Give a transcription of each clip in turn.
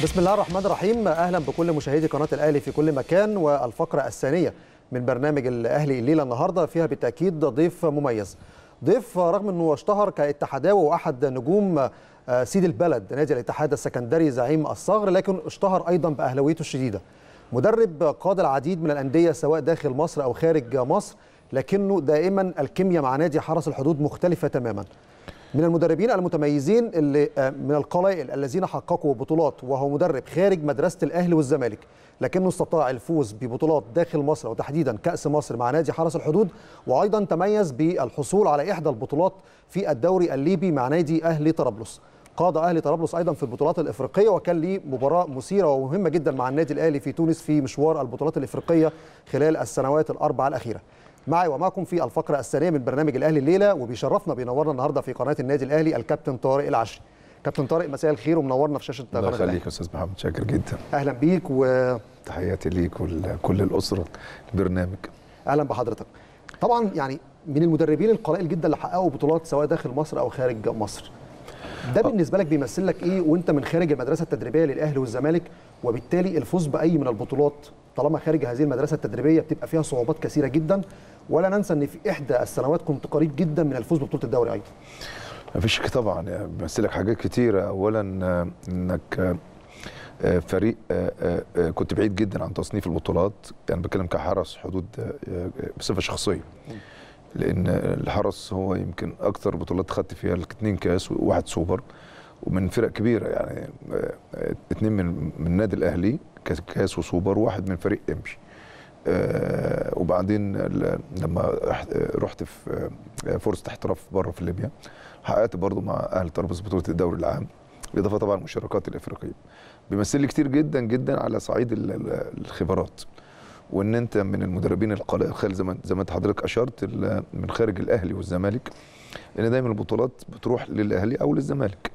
بسم الله الرحمن الرحيم اهلا بكل مشاهدي قناه الاهلي في كل مكان والفقره الثانيه من برنامج الاهلي الليله النهارده فيها بالتاكيد ضيف مميز ضيف رغم انه اشتهر كاتحاداوي واحد نجوم سيد البلد نادي الاتحاد السكندري زعيم الصغر لكن اشتهر ايضا باهلاويته الشديده مدرب قاد العديد من الانديه سواء داخل مصر او خارج مصر لكنه دائما الكيمياء مع نادي حرس الحدود مختلفه تماما من المدربين المتميزين اللي من القلائل الذين حققوا بطولات وهو مدرب خارج مدرسه الاهلي والزمالك لكنه استطاع الفوز ببطولات داخل مصر وتحديدا كاس مصر مع نادي حرس الحدود وايضا تميز بالحصول على احدى البطولات في الدوري الليبي مع نادي اهلي طرابلس قاد اهلي طرابلس ايضا في البطولات الافريقيه وكان ليه مباراه مثيره ومهمه جدا مع النادي الاهلي في تونس في مشوار البطولات الافريقيه خلال السنوات الاربع الاخيره معي ومعكم في الفقره الثانيه من برنامج الاهلي الليله وبيشرفنا بينورنا النهارده في قناه النادي الاهلي الكابتن طارق العشري كابتن طارق مساء الخير ومنورنا في شاشه الله يخليك يا استاذ محمد شاكر جدا اهلا بيك و تحياتي ليك ولكل الاسره البرنامج اهلا بحضرتك طبعا يعني من المدربين القلائل جدا اللي حققوا بطولات سواء داخل مصر او خارج مصر ده بالنسبه لك بيمثل لك ايه وانت من خارج المدرسه التدريبيه للاهلي والزمالك وبالتالي الفوز باي من البطولات طالما خارج هذه المدرسه التدريبيه بتبقى فيها صعوبات كثيره جدا ولا ننسى ان في احدى السنوات كنت قريب جدا من الفوز ببطوله الدوري ايضا ما فيش طبعا بيمثلك حاجات كتيره اولا انك فريق كنت بعيد جدا عن تصنيف البطولات يعني بتكلم كحرس حدود بصفه شخصيه لان الحرس هو يمكن اكثر بطولات خدت فيها اثنين كاس وواحد سوبر ومن فرق كبيره يعني اثنين من من النادي الاهلي كاس وسوبر وواحد من فريق امشي آه وبعدين لما رحت في فرصه احتراف بره في ليبيا حققت برضو مع اهل طرابلس بطوله الدوري العام بالاضافه طبعا المشاركات الافريقيه بيمثل لي كتير جدا جدا على صعيد الخبرات وان انت من المدربين القلائل زي ما زي ما انت حضرتك اشرت من خارج الاهلي والزمالك لان دايما البطولات بتروح للاهلي او للزمالك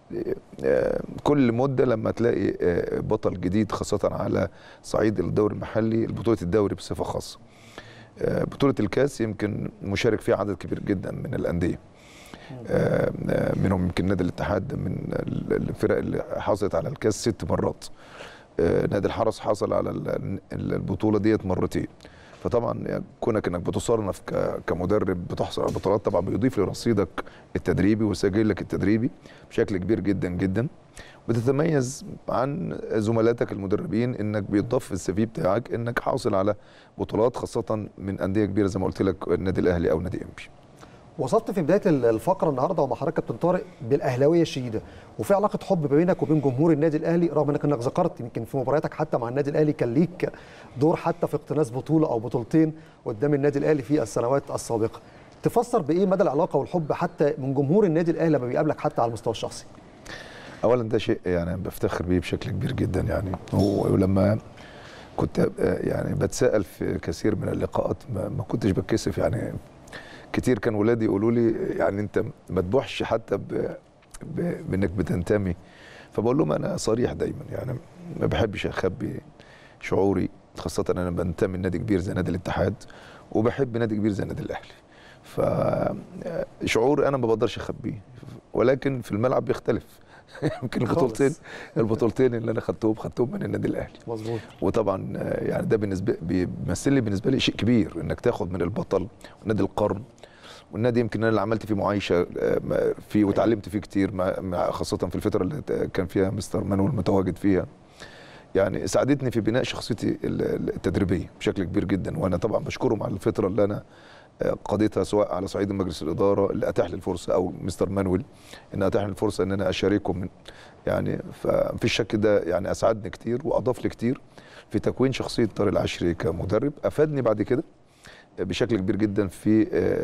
كل مده لما تلاقي بطل جديد خاصه على صعيد الدوري المحلي بطوله الدوري بصفه خاصه بطوله الكاس يمكن مشارك فيها عدد كبير جدا من الانديه منهم يمكن نادي الاتحاد من الفرق اللي حصلت على الكاس ست مرات نادي الحرس حصل على البطوله ديت مرتين فطبعا كونك انك بتصنف كمدرب بتحصل على بطولات طبعا بيضيف لرصيدك التدريبي وسجلك التدريبي بشكل كبير جدا جدا بتتميز عن زملاتك المدربين انك بيضاف في السي في بتاعك انك حاصل على بطولات خاصه من انديه كبيره زي ما قلت لك النادي الاهلي او نادي انبي وصلت في بدايه الفقره النهارده ومع حضرتك كابتن طارق بالاهلاويه الشديده وفي علاقه حب بينك وبين جمهور النادي الاهلي رغم انك انك ذكرت يمكن في مبارياتك حتى مع النادي الاهلي كان ليك دور حتى في اقتناص بطوله او بطولتين قدام النادي الاهلي في السنوات السابقه تفسر بايه مدى العلاقه والحب حتى من جمهور النادي الاهلي لما بيقابلك حتى على المستوى الشخصي اولا ده شيء يعني بفتخر بيه بشكل كبير جدا يعني ولما كنت يعني بتساءل في كثير من اللقاءات ما كنتش بتكسف يعني كتير كان ولادي يقولوا لي يعني انت ما تبوحش حتى ب... ب... بانك بتنتمي فبقول لهم انا صريح دايما يعني ما بحبش اخبي شعوري خاصه انا بنتمي لنادي كبير زي نادي الاتحاد وبحب نادي كبير زي النادي الاهلي فشعور انا ما بقدرش اخبيه ولكن في الملعب بيختلف يمكن البطولتين البطولتين اللي انا خدتهم خدتهم من النادي الاهلي مظبوط وطبعا يعني ده بالنسبه بيمثل لي بالنسبه لي شيء كبير انك تاخد من البطل ونادي القرن والنادي يمكن انا اللي عملت فيه معايشه فيه وتعلمت فيه كتير مع خاصه في الفتره اللي كان فيها مستر مانويل متواجد فيها يعني ساعدتني في بناء شخصيتي التدريبيه بشكل كبير جدا وانا طبعا بشكرهم على الفتره اللي انا قضيتها سواء على صعيد مجلس الاداره اللي اتاح لي الفرصه او مستر مانويل ان اتاح لي الفرصه ان انا اشاركهم من يعني ففي الشك ده يعني اسعدني كتير واضاف لي كتير في تكوين شخصيه طارق العشري كمدرب افادني بعد كده بشكل كبير جدا في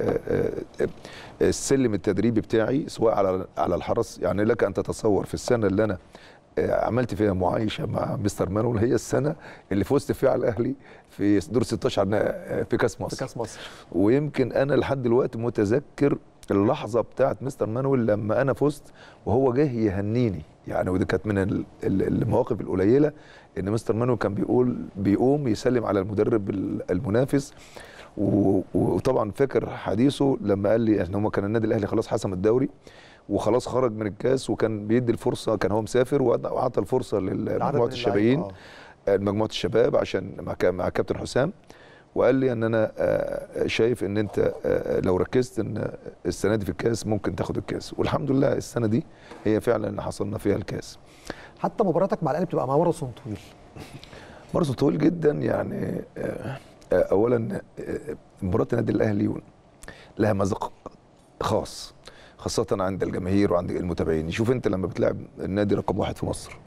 السلم التدريبي بتاعي سواء على على الحرس يعني لك ان تتصور في السنه اللي انا عملت فيها معايشه مع مستر مانويل هي السنه اللي فزت فيها على الاهلي في دور 16 في كاس مصر في كاس مصر ويمكن انا لحد دلوقتي متذكر اللحظه بتاعت مستر مانويل لما انا فزت وهو جه يهنيني يعني ودي كانت من المواقف القليله ان مستر مانويل كان بيقول بيقوم يسلم على المدرب المنافس وطبعا فاكر حديثه لما قال لي ان هم كان النادي الاهلي خلاص حسم الدوري وخلاص خرج من الكاس وكان بيدي الفرصه كان هو مسافر وعطى الفرصه لمجموعه الشبابين آه. مجموعه الشباب عشان مع كا- مع كابتن حسام وقال لي ان انا آه، شايف ان انت آه، لو ركزت ان السنه دي في الكاس ممكن تاخد الكاس والحمد لله السنه دي هي فعلا اللي حصلنا فيها الكاس حتى مباراتك مع الاهلي بتبقى مع ماراثون طويل ماراثون طويل جدا يعني آه، آه، اولا آه، مباراه النادي الاهلي لها مذاق خاص خاصة عند الجماهير وعند المتابعين شوف انت لما بتلعب النادي رقم واحد في مصر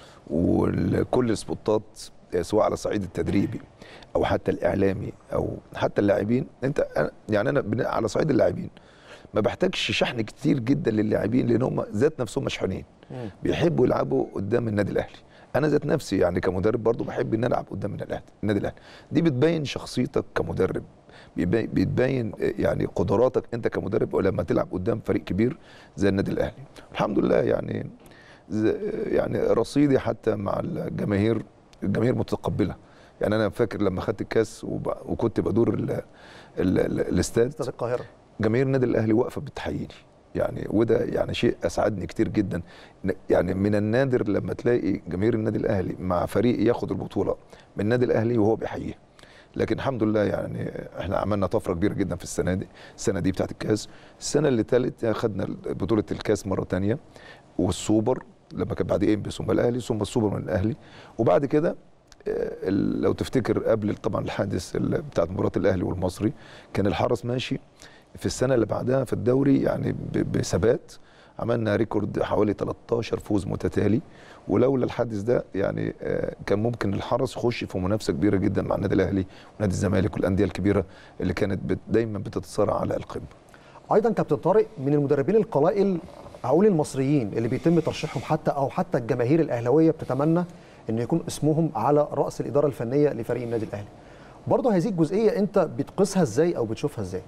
وكل السبوتات سواء على الصعيد التدريبي او حتى الاعلامي او حتى اللاعبين انت أنا- يعني انا بن- على صعيد اللاعبين ما بحتاجش شحن كتير جدا للاعبين لان هم ذات نفسهم مشحونين بيحبوا يلعبوا قدام النادي الاهلي انا ذات نفسي يعني كمدرب برضو بحب ان العب قدام النادي الاهلي النادي الاهلي دي بتبين شخصيتك كمدرب بيبين- بتبين يعني قدراتك انت كمدرب ولما تلعب قدام فريق كبير زي النادي الاهلي الحمد لله يعني ز- يعني رصيدي حتى مع الجماهير الجماهير متقبله يعني انا فاكر لما خدت الكاس وب- وكنت بدور ال- ال- ال- الاستاد استاد القاهره جماهير النادي الاهلي واقفه بتحييني يعني وده يعني شيء اسعدني كتير جدا ن- يعني من النادر لما تلاقي جماهير النادي الاهلي مع فريق ياخد البطوله من النادي الاهلي وهو بيحييه لكن الحمد لله يعني احنا عملنا طفره كبيره جدا في السنه دي السنه دي بتاعت الكاس السنه اللي تالت خدنا بطوله الكاس مره تانية والسوبر لما كان بعد انبي ثم الاهلي ثم السوبر من الاهلي وبعد كده آه، ال- لو تفتكر قبل طبعا الحادث ال- بتاعت مباراه الاهلي والمصري كان الحرس ماشي في السنه اللي بعدها في الدوري يعني ب- بثبات عملنا ريكورد حوالي 13 فوز متتالي ولولا الحادث ده يعني آه، كان ممكن الحرس يخش في منافسه كبيره جدا مع النادي الاهلي ونادي الزمالك والانديه الكبيره اللي كانت بت- دايما بتتصارع على القمه ايضا كابتن طارق من المدربين القلائل هقول المصريين اللي بيتم ترشيحهم حتى او حتى الجماهير الاهلاويه بتتمنى ان يكون اسمهم على راس الاداره الفنيه لفريق النادي الاهلي برضه هذه الجزئيه انت بتقيسها ازاي او بتشوفها ازاي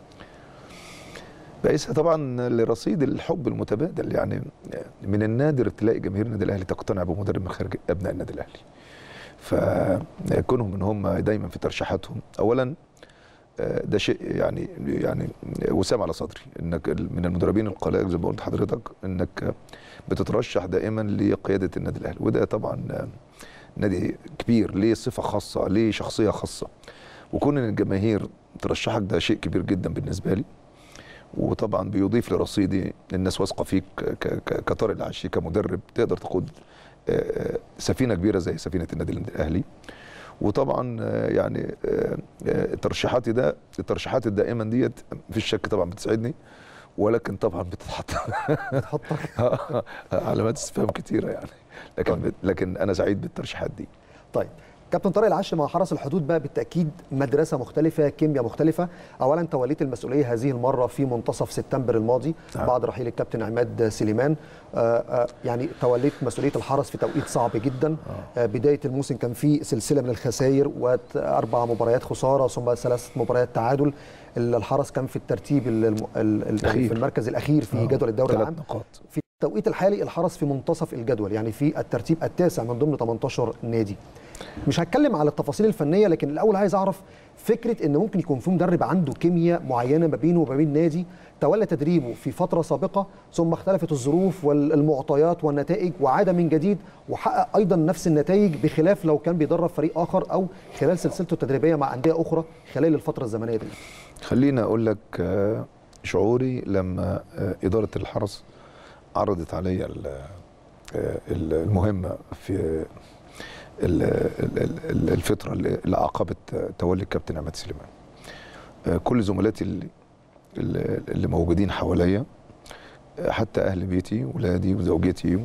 بقيسها طبعا لرصيد الحب المتبادل يعني من النادر تلاقي جماهير النادي الاهلي تقتنع بمدرب من خارج ابناء النادي الاهلي فكونهم ان هم دايما في ترشيحاتهم اولا آه، ده شيء يعني يعني وسام على صدري انك من المدربين القلائل زي ما قلت حضرتك انك بتترشح دائما لقياده النادي الاهلي وده طبعا آه، نادي كبير ليه صفه خاصه ليه شخصيه خاصه وكون ان الجماهير ترشحك ده شيء كبير جدا بالنسبه لي وطبعا بيضيف لرصيدي الناس واثقه فيك ك- ك- كطارق العشي كمدرب تقدر تقود آه، آه، سفينه كبيره زي سفينه النادي الاهلي وطبعا آه، يعني آه، آه، ترشيحاتي ده الترشيحات الدائما ديت مفيش شك طبعا بتسعدني ولكن طبعا بتتحط بتحطك علامات استفهام كتيره يعني لكن لكن انا سعيد بالترشيحات دي طيب كابتن طارق العش مع حرس الحدود بقى بالتاكيد مدرسه مختلفه كيمياء مختلفه اولا توليت المسؤوليه هذه المره في منتصف سبتمبر الماضي نعم. بعد رحيل الكابتن عماد سليمان آه، آه، يعني توليت مسؤوليه الحرس في توقيت صعب جدا آه، بدايه الموسم كان في سلسله من الخسائر واربع مباريات خساره ثم ثلاث مباريات تعادل الحرس كان في الترتيب ال- الم- ال- ال- الأخير. في المركز الاخير في آه، جدول الدوري ثلاث العام نقاط في التوقيت الحالي الحرس في منتصف الجدول يعني في الترتيب التاسع من ضمن 18 نادي مش هتكلم على التفاصيل الفنيه لكن الاول عايز اعرف فكره ان ممكن يكون في مدرب عنده كيمياء معينه ما بينه وما بين نادي تولى تدريبه في فتره سابقه ثم اختلفت الظروف والمعطيات والنتائج وعاد من جديد وحقق ايضا نفس النتائج بخلاف لو كان بيدرب فريق اخر او خلال سلسلته التدريبيه مع انديه اخرى خلال الفتره الزمنيه دي خليني اقول لك آه، شعوري لما آه، اداره الحرس عرضت عليا ال- آه، ال- المهمه في ال- ال- ال- الفتره اللي اللي عقبت آه، تولي الكابتن عماد سليمان آه، كل زملاتي اللي, اللي اللي موجودين حواليا آه، حتى اهل بيتي ولادي وزوجتي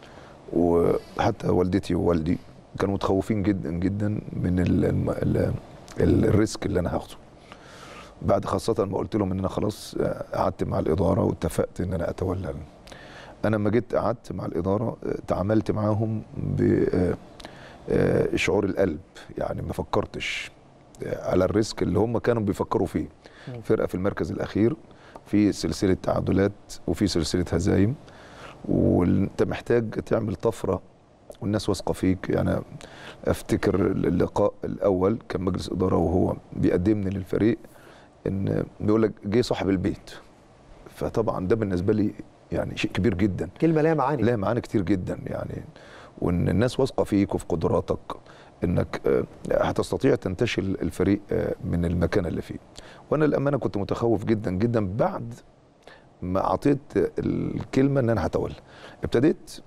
وحتى والدتي ووالدي كانوا متخوفين جدا جدا من ال ال ال الريسك اللي انا هاخده بعد خاصة ما قلت لهم ان انا خلاص آه، قعدت مع الادارة واتفقت ان انا اتولى انا لما جيت قعدت مع الادارة آه، تعاملت معاهم بشعور القلب يعني ما فكرتش آه، على الريسك اللي هم كانوا بيفكروا فيه مم. فرقة في المركز الاخير في سلسلة تعادلات وفي سلسلة هزايم وانت محتاج تعمل طفرة والناس واثقة فيك يعني افتكر اللقاء الاول كان مجلس اداره وهو بيقدمني للفريق ان بيقول لك جه صاحب البيت فطبعا ده بالنسبه لي يعني شيء كبير جدا كلمه ليها معاني لها معاني كتير جدا يعني وان الناس واثقه فيك وفي قدراتك انك آه، هتستطيع تنتشل الفريق آه، من المكان اللي فيه وانا الامانه كنت متخوف جدا جدا بعد ما اعطيت الكلمه ان انا هتولى ابتديت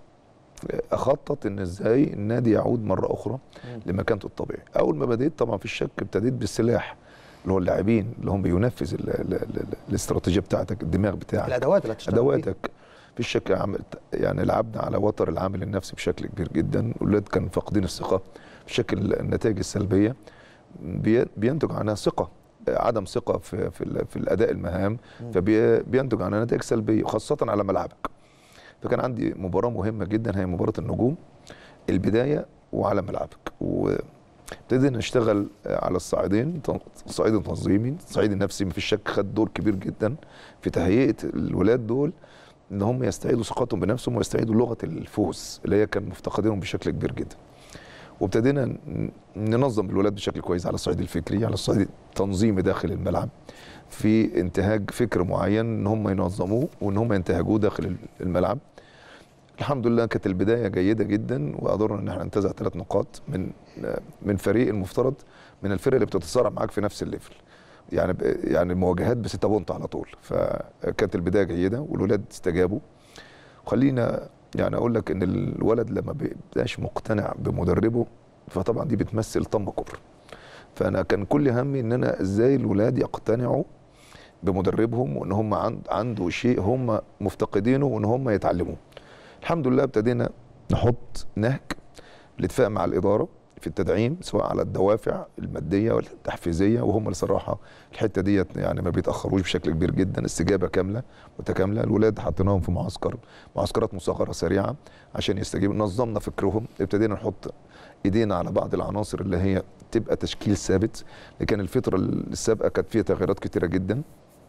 اخطط ان ازاي النادي يعود مره اخرى مم. لمكانته الطبيعي اول ما بديت طبعا في الشك ابتديت بالسلاح اللي هو اللاعبين اللي هم بينفذ ال- ال- ال- الاستراتيجيه بتاعتك الدماغ بتاعك الادوات اللي هتشتغل بيها. ادواتك في الشك عملت يعني لعبنا على وتر العامل النفسي بشكل كبير جدا الاولاد كانوا فاقدين الثقه بشكل النتائج السلبيه بي- بينتج عنها ثقه عدم ثقه في في, ال- في الاداء المهام مم. فبينتج عنها نتائج سلبيه خاصه على ملعبك فكان عندي مباراه مهمه جدا هي مباراه النجوم البدايه وعلى ملعبك وابتدينا نشتغل على الصعيدين الصعيد التنظيمي الصعيد النفسي مفيش شك خد دور كبير جدا في تهيئه الولاد دول ان هم يستعيدوا ثقتهم بنفسهم ويستعيدوا لغه الفوز اللي هي كان مفتقدينهم بشكل كبير جدا وابتدينا ن- ننظم الولاد بشكل كويس على الصعيد الفكري على الصعيد التنظيمي داخل الملعب في انتهاج فكر معين ان هم ينظموه وان هم ينتهجوه داخل الملعب الحمد لله كانت البدايه جيده جدا وقدرنا ان احنا ننتزع ثلاث نقاط من من فريق المفترض من الفرق اللي بتتصارع معاك في نفس الليفل يعني ب- يعني المواجهات بستة بونت على طول فكانت البدايه جيده والولاد استجابوا خلينا يعني اقول لك ان الولد لما بيبقاش مقتنع بمدربه فطبعا دي بتمثل طمه كبرى فانا كان كل همي ان انا ازاي الولاد يقتنعوا بمدربهم وان هم عند عنده شيء هم مفتقدينه وان هم يتعلموه الحمد لله ابتدينا نحط نهج الاتفاق مع الاداره في التدعيم سواء على الدوافع الماديه والتحفيزيه وهم الصراحه الحته ديت يعني ما بيتاخروش بشكل كبير جدا استجابه كامله متكامله الولاد حطيناهم في معسكر معسكرات مصغره سريعه عشان يستجيبوا نظمنا فكرهم ابتدينا نحط ايدينا على بعض العناصر اللي هي تبقى تشكيل ثابت لكن الفتره السابقه كانت فيها تغييرات كتيره جدا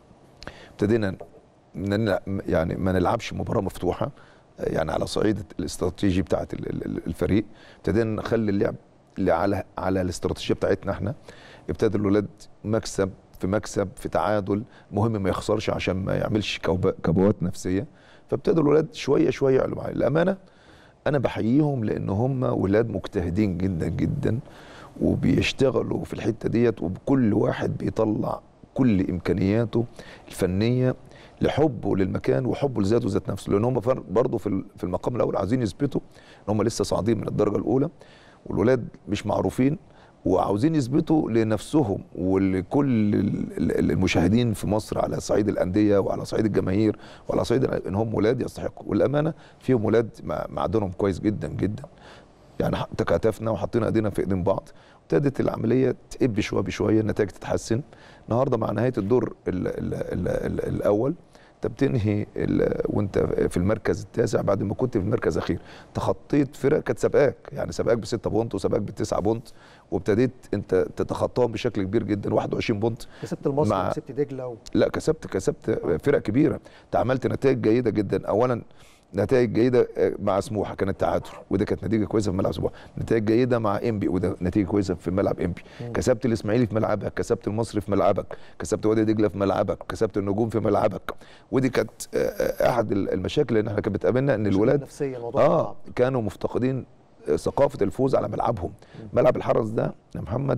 ابتدينا نن- يعني ما نلعبش مباراه مفتوحه يعني على صعيد الاستراتيجي بتاعت ال- ال- الفريق ابتدينا نخلي اللعب اللي على على الاستراتيجيه بتاعتنا احنا ابتدى الولاد مكسب في مكسب في تعادل مهم ما يخسرش عشان ما يعملش كوب- كبوات نفسيه فابتدوا الولاد شويه شويه يعلوا معايا الامانه انا بحييهم لان هم ولاد مجتهدين جدا جدا وبيشتغلوا في الحته ديت وكل واحد بيطلع كل امكانياته الفنيه لحبه للمكان وحبه لذاته ذات نفسه لان هم فر- برضه في ال- في المقام الاول عايزين يثبتوا ان هم لسه صاعدين من الدرجه الاولى والولاد مش معروفين وعاوزين يثبتوا لنفسهم ولكل ال- ال- المشاهدين في مصر على صعيد الانديه وعلى صعيد الجماهير وعلى صعيد ان هم ولاد يستحقوا والامانه فيهم ولاد مع- معدنهم كويس جدا جدا يعني ح- تكاتفنا وحطينا ايدينا في ايدين بعض ابتدت العمليه تقب شويه بشويه النتائج تتحسن النهارده مع نهايه الدور ال ال ال ال الاول انت بتنهي ال- وانت في المركز التاسع بعد ما كنت في المركز الاخير تخطيت فرق كانت سابقاك يعني سابقاك بستة بونت وسابقاك بتسعة بونت وابتديت انت تتخطاهم بشكل كبير جدا 21 بونت كسبت المصري مع- وكسبت دجله و... لا كسبت كسبت فرق كبيره انت عملت نتائج جيده جدا اولا نتائج جيده مع سموحه كانت تعادل وده كانت نتيجه كويسه في ملعب سموحه نتائج جيده مع انبي وده نتيجه كويسه في ملعب انبي مم. كسبت الاسماعيلي في ملعبك كسبت المصري في ملعبك كسبت وادي دجله في ملعبك كسبت النجوم في ملعبك ودي كانت آه، آه، احد المشاكل اللي احنا كانت بتقابلنا ان الولاد نفسيه الموضوع اه صعب كانوا مفتقدين ثقافه الفوز على ملعبهم ملعب الحرس ده يا محمد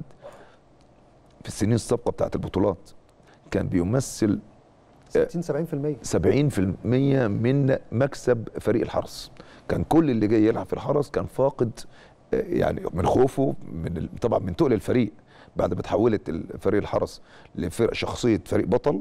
في السنين السابقه بتاعت البطولات كان بيمثل 60 70% 70% من مكسب فريق الحرس كان كل اللي جاي يلعب في الحرس كان فاقد آه، يعني من خوفه من ال- طبعا من تقل الفريق بعد ما تحولت ال- فريق الحرس لفرق شخصيه فريق بطل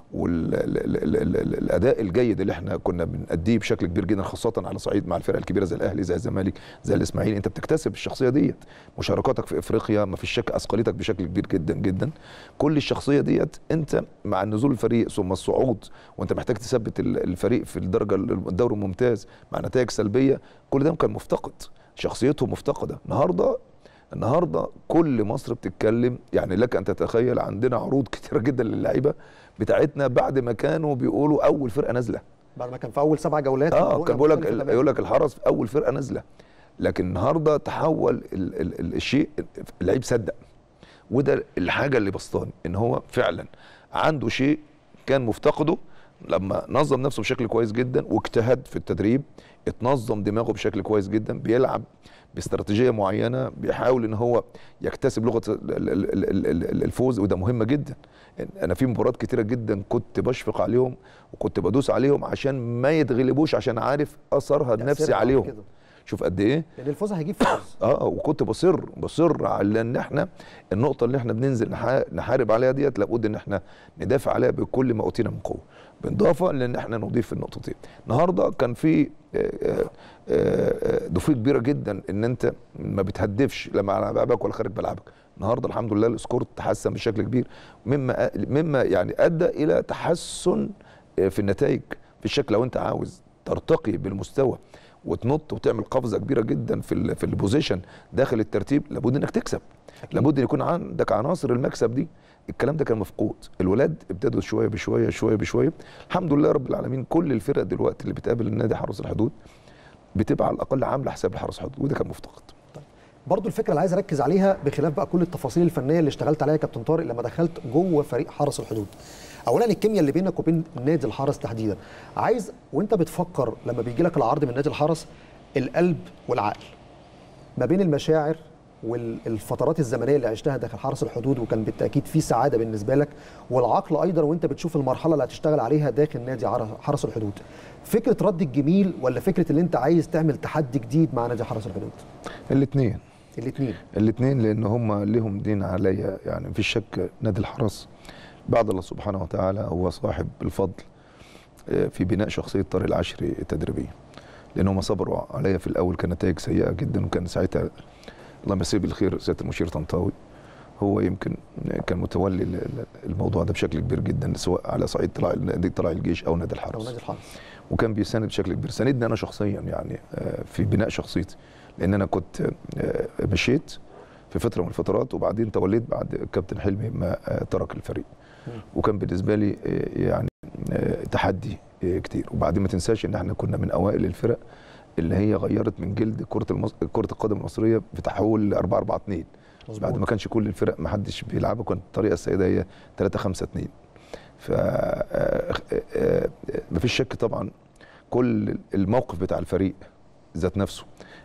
والاداء الجيد اللي احنا كنا بنأديه بشكل كبير جدا خاصه على صعيد مع الفرق الكبيره زي الاهلي زي الزمالك زي الاسماعيلي انت بتكتسب الشخصيه ديت مشاركاتك في افريقيا ما فيش شك اثقلتك بشكل كبير جدا جدا كل الشخصيه ديت انت مع نزول الفريق ثم الصعود وانت محتاج تثبت ال- الفريق في الدرجه الدوري الممتاز مع نتائج سلبيه كل ده كان مفتقد شخصيته مفتقده النهارده النهارده كل مصر بتتكلم يعني لك ان تتخيل عندنا عروض كتيره جدا للعيبه بتاعتنا بعد ما كانوا بيقولوا اول فرقه نازله بعد ما كان في اول سبع جولات اه الرؤية كان بيقول لك مختلفة تماماً. يقول لك الحرس في اول فرقه نازله لكن النهارده تحول ال ال ال الشيء اللعيب صدق وده الحاجه اللي بسطاني ان هو فعلا عنده شيء كان مفتقده لما نظم نفسه بشكل كويس جدا واجتهد في التدريب اتنظم دماغه بشكل كويس جدا بيلعب باستراتيجيه معينه بيحاول ان هو يكتسب لغه ال- ال- ال- ال- ال- الفوز وده مهمه جدا انا في مباريات كتيره جدا كنت بشفق عليهم وكنت بدوس عليهم عشان ما يتغلبوش عشان عارف اثرها النفسي تأثيرها بعد عليهم كده. شوف قد ايه لان الفوز هيجيب فوز اه وكنت بصر بصر على ان احنا النقطه اللي احنا بننزل نحا- نحارب عليها ديت لابد ان احنا ندافع عليها بكل ما اوتينا من قوه بالاضافه لان احنا نضيف النقطتين النهارده كان في آه، آه، آه، ضفيه كبيره جدا ان انت ما بتهدفش لا مع لعبك ولا خارج ملعبك النهارده الحمد لله السكور تحسن بشكل كبير مما مما يعني ادى الى تحسن آه، في النتائج في الشكل لو انت عاوز ترتقي بالمستوى وتنط وتعمل قفزه كبيره جدا في ال في البوزيشن داخل الترتيب لابد انك تكسب لابد ان يكون عندك عناصر المكسب دي الكلام ده كان مفقود الولاد ابتدوا شويه بشويه شويه بشويه الحمد لله رب العالمين كل الفرق دلوقتي اللي بتقابل النادي حرس الحدود بتبقى على الاقل عامله حساب لحرس الحدود وده كان مفتقد برضو الفكره اللي عايز اركز عليها بخلاف بقى كل التفاصيل الفنيه اللي اشتغلت عليها يا كابتن طارق لما دخلت جوه فريق حرس الحدود اولا الكيمياء اللي بينك وبين نادي الحرس تحديدا عايز وانت بتفكر لما بيجي لك العرض من نادي الحرس القلب والعقل ما بين المشاعر والفترات الزمنيه اللي عشتها داخل حرس الحدود وكان بالتاكيد في سعاده بالنسبه لك والعقل ايضا وانت بتشوف المرحله اللي هتشتغل عليها داخل نادي عر- حرس الحدود فكره رد الجميل ولا فكره اللي انت عايز تعمل تحدي جديد مع نادي حرس الحدود الاثنين الاثنين الاثنين لان هم ليهم دين عليا يعني مفيش شك نادي الحرس بعد الله سبحانه وتعالى هو صاحب الفضل آه، في بناء شخصيه طارق العشري التدريبيه لان هم صبروا عليا في الاول كنتائج سيئه جدا وكان ساعتها الله يمسيه بالخير سياده المشير طنطاوي هو يمكن كان متولي ال- ال- الموضوع ده بشكل كبير جدا سواء على صعيد طلع نادي طلع الجيش او نادي او الحرس نادي الحرس وكان بيساند بشكل كبير ساندني انا شخصيا يعني آه، في بناء شخصيتي لان انا كنت آه، مشيت في فتره من الفترات وبعدين توليت بعد الكابتن حلمي ما آه، ترك الفريق مم. وكان بالنسبه لي آه، يعني آه، تحدي آه، كتير وبعدين ما تنساش ان احنا كنا من اوائل الفرق اللي هي غيرت من جلد كره المص... كره القدم المصريه في تحول ل 4 4 2 مظبوط. بعد ما كانش كل الفرق ما حدش بيلعبها كانت الطريقه السائده هي 3 5 2 ف آه، آه، ما فيش شك طبعا كل الموقف بتاع الفريق ذات نفسه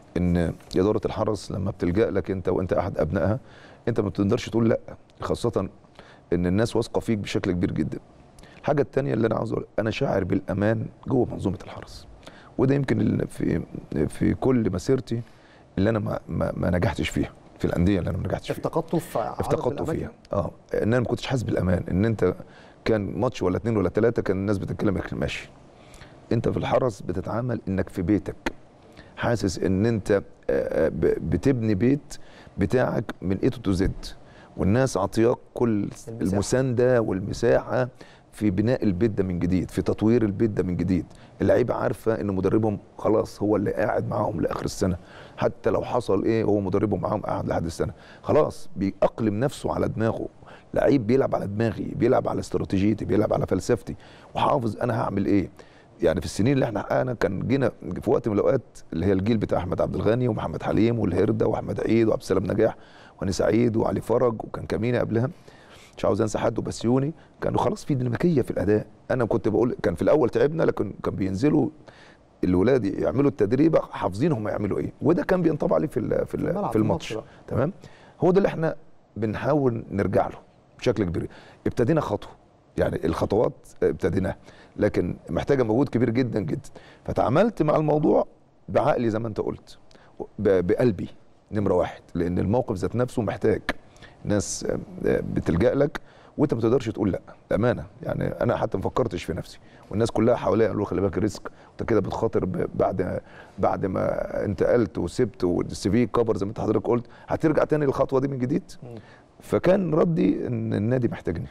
ان اداره الحرس لما بتلجا لك انت وانت احد ابنائها انت ما بتقدرش تقول لا خاصه ان الناس واثقه فيك بشكل كبير جدا الحاجه الثانيه اللي انا عاوز اقول انا شاعر بالامان جوه منظومه الحرس وده يمكن اللي في في كل مسيرتي اللي انا ما, ما, ما نجحتش فيها في الانديه اللي انا ما نجحتش فيها افتقدته في عدد افتقدته الأماكن. فيها اه ان انا ما كنتش حاسس بالامان ان انت كان ماتش ولا اتنين ولا تلاته كان الناس بتتكلم لك ماشي انت في الحرس بتتعامل انك في بيتك حاسس ان انت آه، آه، ب- بتبني بيت بتاعك من اي تو زد والناس عطياك كل المساحة. المسانده والمساحه في بناء البيت ده من جديد في تطوير البيت ده من جديد اللعيبه عارفه ان مدربهم خلاص هو اللي قاعد معاهم لاخر السنه حتى لو حصل ايه هو مدربهم معاهم قاعد لحد السنه خلاص بيأقلم نفسه على دماغه لعيب بيلعب على دماغي بيلعب على استراتيجيتي بيلعب على فلسفتي وحافظ انا هعمل ايه يعني في السنين اللي احنا حققنا كان جينا في وقت من الاوقات اللي هي الجيل بتاع احمد عبد الغني ومحمد حليم والهرده واحمد عيد وعبد السلام نجاح وهاني سعيد وعلي فرج وكان كمينه قبلها مش عاوز انسى حد وبسيوني كانوا خلاص في ديناميكيه في الاداء انا كنت بقول كان في الاول تعبنا لكن كان بينزلوا الولاد يعملوا التدريب حافظين هم يعملوا ايه وده كان بينطبع عليه في ال- في, ال- الملعب، في الماتش بقى. تمام هو ده اللي احنا بنحاول نرجع له بشكل كبير ابتدينا خطوه يعني الخطوات ابتديناها لكن محتاجه مجهود كبير جدا جدا فتعاملت مع الموضوع بعقلي زي ما انت قلت ب- بقلبي نمره واحد لان الموقف ذات نفسه محتاج ناس بتلجا لك وانت ما تقدرش تقول لا امانه يعني انا حتى ما فكرتش في نفسي والناس كلها حواليا قالوا خلي بالك ريسك انت كده بتخاطر ب- بعد بعد ما انتقلت وسبت والسي في كبر زي ما انت حضرتك قلت هترجع تاني للخطوه دي من جديد مم. فكان ردي ان النادي محتاجني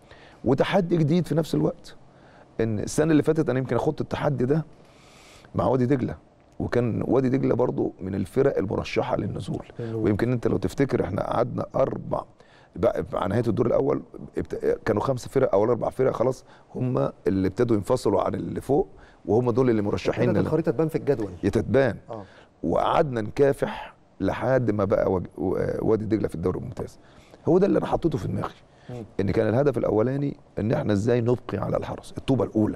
وتحدي جديد في نفس الوقت ان السنه اللي فاتت انا يمكن اخدت التحدي ده مع وادي دجله وكان وادي دجله برضو من الفرق المرشحه للنزول للنزول. ويمكن انت لو تفتكر احنا قعدنا اربع بقى على نهايه الدور الاول ابت- كانوا خمس فرق او اربع فرق خلاص هم اللي ابتدوا ينفصلوا عن اللي فوق وهم دول اللي مرشحين كانت لل- الخريطه تبان في الجدول يتتبان اه وقعدنا نكافح لحد ما بقى وج- و- وادي دجله في الدوري الممتاز هو ده اللي انا حطيته في دماغي مم. ان كان الهدف الاولاني ان احنا ازاي نبقي على الحرس الطوبه الاولى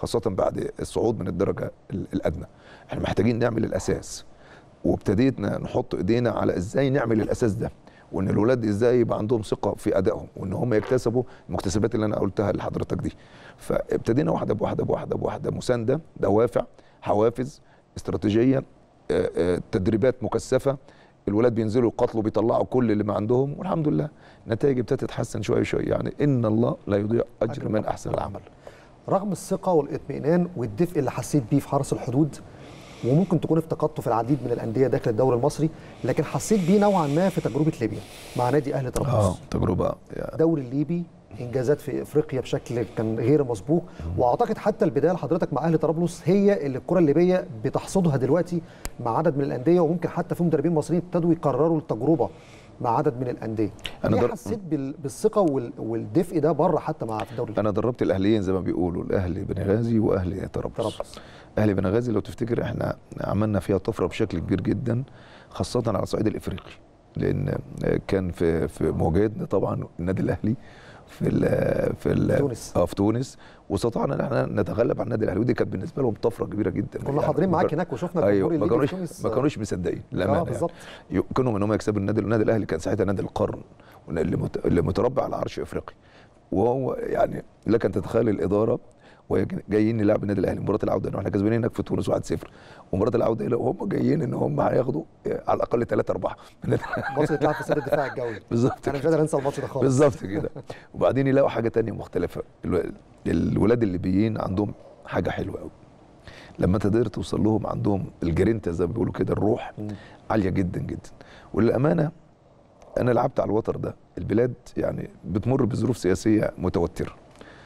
خاصه بعد الصعود من الدرجه ال- الادنى احنا محتاجين نعمل الاساس وابتدينا نحط ايدينا على ازاي نعمل الاساس ده وان الولاد ازاي يبقى عندهم ثقه في ادائهم وان هم يكتسبوا المكتسبات اللي انا قلتها لحضرتك دي فابتدينا واحده بواحده بواحده بواحده مسانده دوافع حوافز استراتيجيه آه، آه، تدريبات مكثفه الولاد بينزلوا يقاتلوا بيطلعوا كل اللي ما عندهم والحمد لله النتائج ابتدت تتحسن شويه شويه يعني ان الله لا يضيع اجر من احسن العمل رغم الثقه والاطمئنان والدفء اللي حسيت بيه في حرس الحدود وممكن تكون افتقدته في العديد من الانديه داخل الدوري المصري لكن حسيت بيه نوعا ما في تجربه ليبيا مع نادي اهلي اه طرابلس تجربه يعني الدوري الليبي انجازات في افريقيا بشكل كان غير مسبوق واعتقد حتى البدايه لحضرتك مع اهلي طرابلس هي اللي الكره الليبيه بتحصدها دلوقتي مع عدد من الانديه وممكن حتى في مدربين مصريين ابتدوا يكرروا التجربه مع عدد من الانديه أنا انا در- حسيت بال- بالثقه وال- والدفء ده بره حتى مع في الدوري الليبي انا دربت الاهليين زي ما بيقولوا الاهلي بنغازي واهلي طرابلس طرابلس اهلي بنغازي لو تفتكر احنا عملنا فيها طفره بشكل كبير جدا خاصه على الصعيد الافريقي لان كان في في مواجهتنا طبعا النادي الاهلي في ال في ال تونس. اه في تونس واستطعنا ان احنا نتغلب على النادي الاهلي ودي كانت بالنسبه لهم طفره كبيره جدا كنا حاضرين ما معاك كان- هناك وشفنا ايوه الجمهور ما الليبي كانوش في تونس ما كانوش مصدقين اه للامانه يعني. بالظبط يمكنهم ان هم يكسبوا النادي النادي الاهلي كان ساعتها نادي القرن اللي مت- اللي متربع على عرش افريقيا وهو يعني لك ان تتخيل الاداره وهي جايين نلعب النادي الاهلي مباراه العوده إن احنا كسبانين هناك في تونس 1-0 ومباراه العوده هنا وهم جايين ان هم هياخدوا على الاقل 3 4 الماتش اللي اتلعب في استاد الدفاع الجوي بالظبط انا مش كده. قادر انسى الماتش ده خالص بالظبط كده وبعدين يلاقوا حاجه تانية مختلفه الو- الولاد الليبيين عندهم حاجه حلوه قوي لما تقدر توصل لهم عندهم الجرينتا زي ما بيقولوا كده الروح مم. عاليه جدا جدا وللامانه انا لعبت على الوتر ده البلاد يعني بتمر بظروف سياسيه متوتره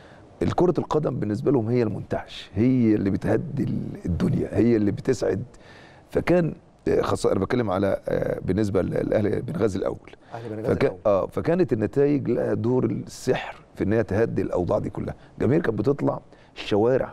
الكرة القدم بالنسبة لهم هي المنتعش هي اللي بتهدي الدنيا هي اللي بتسعد فكان آه، خاصة أنا بتكلم على آه، بالنسبة للأهلي بنغازي الأول اهلي بنغازي فكان الأول. اه فكانت النتائج لها دور السحر في ان هي تهدي الاوضاع دي كلها الجماهير كانت بتطلع الشوارع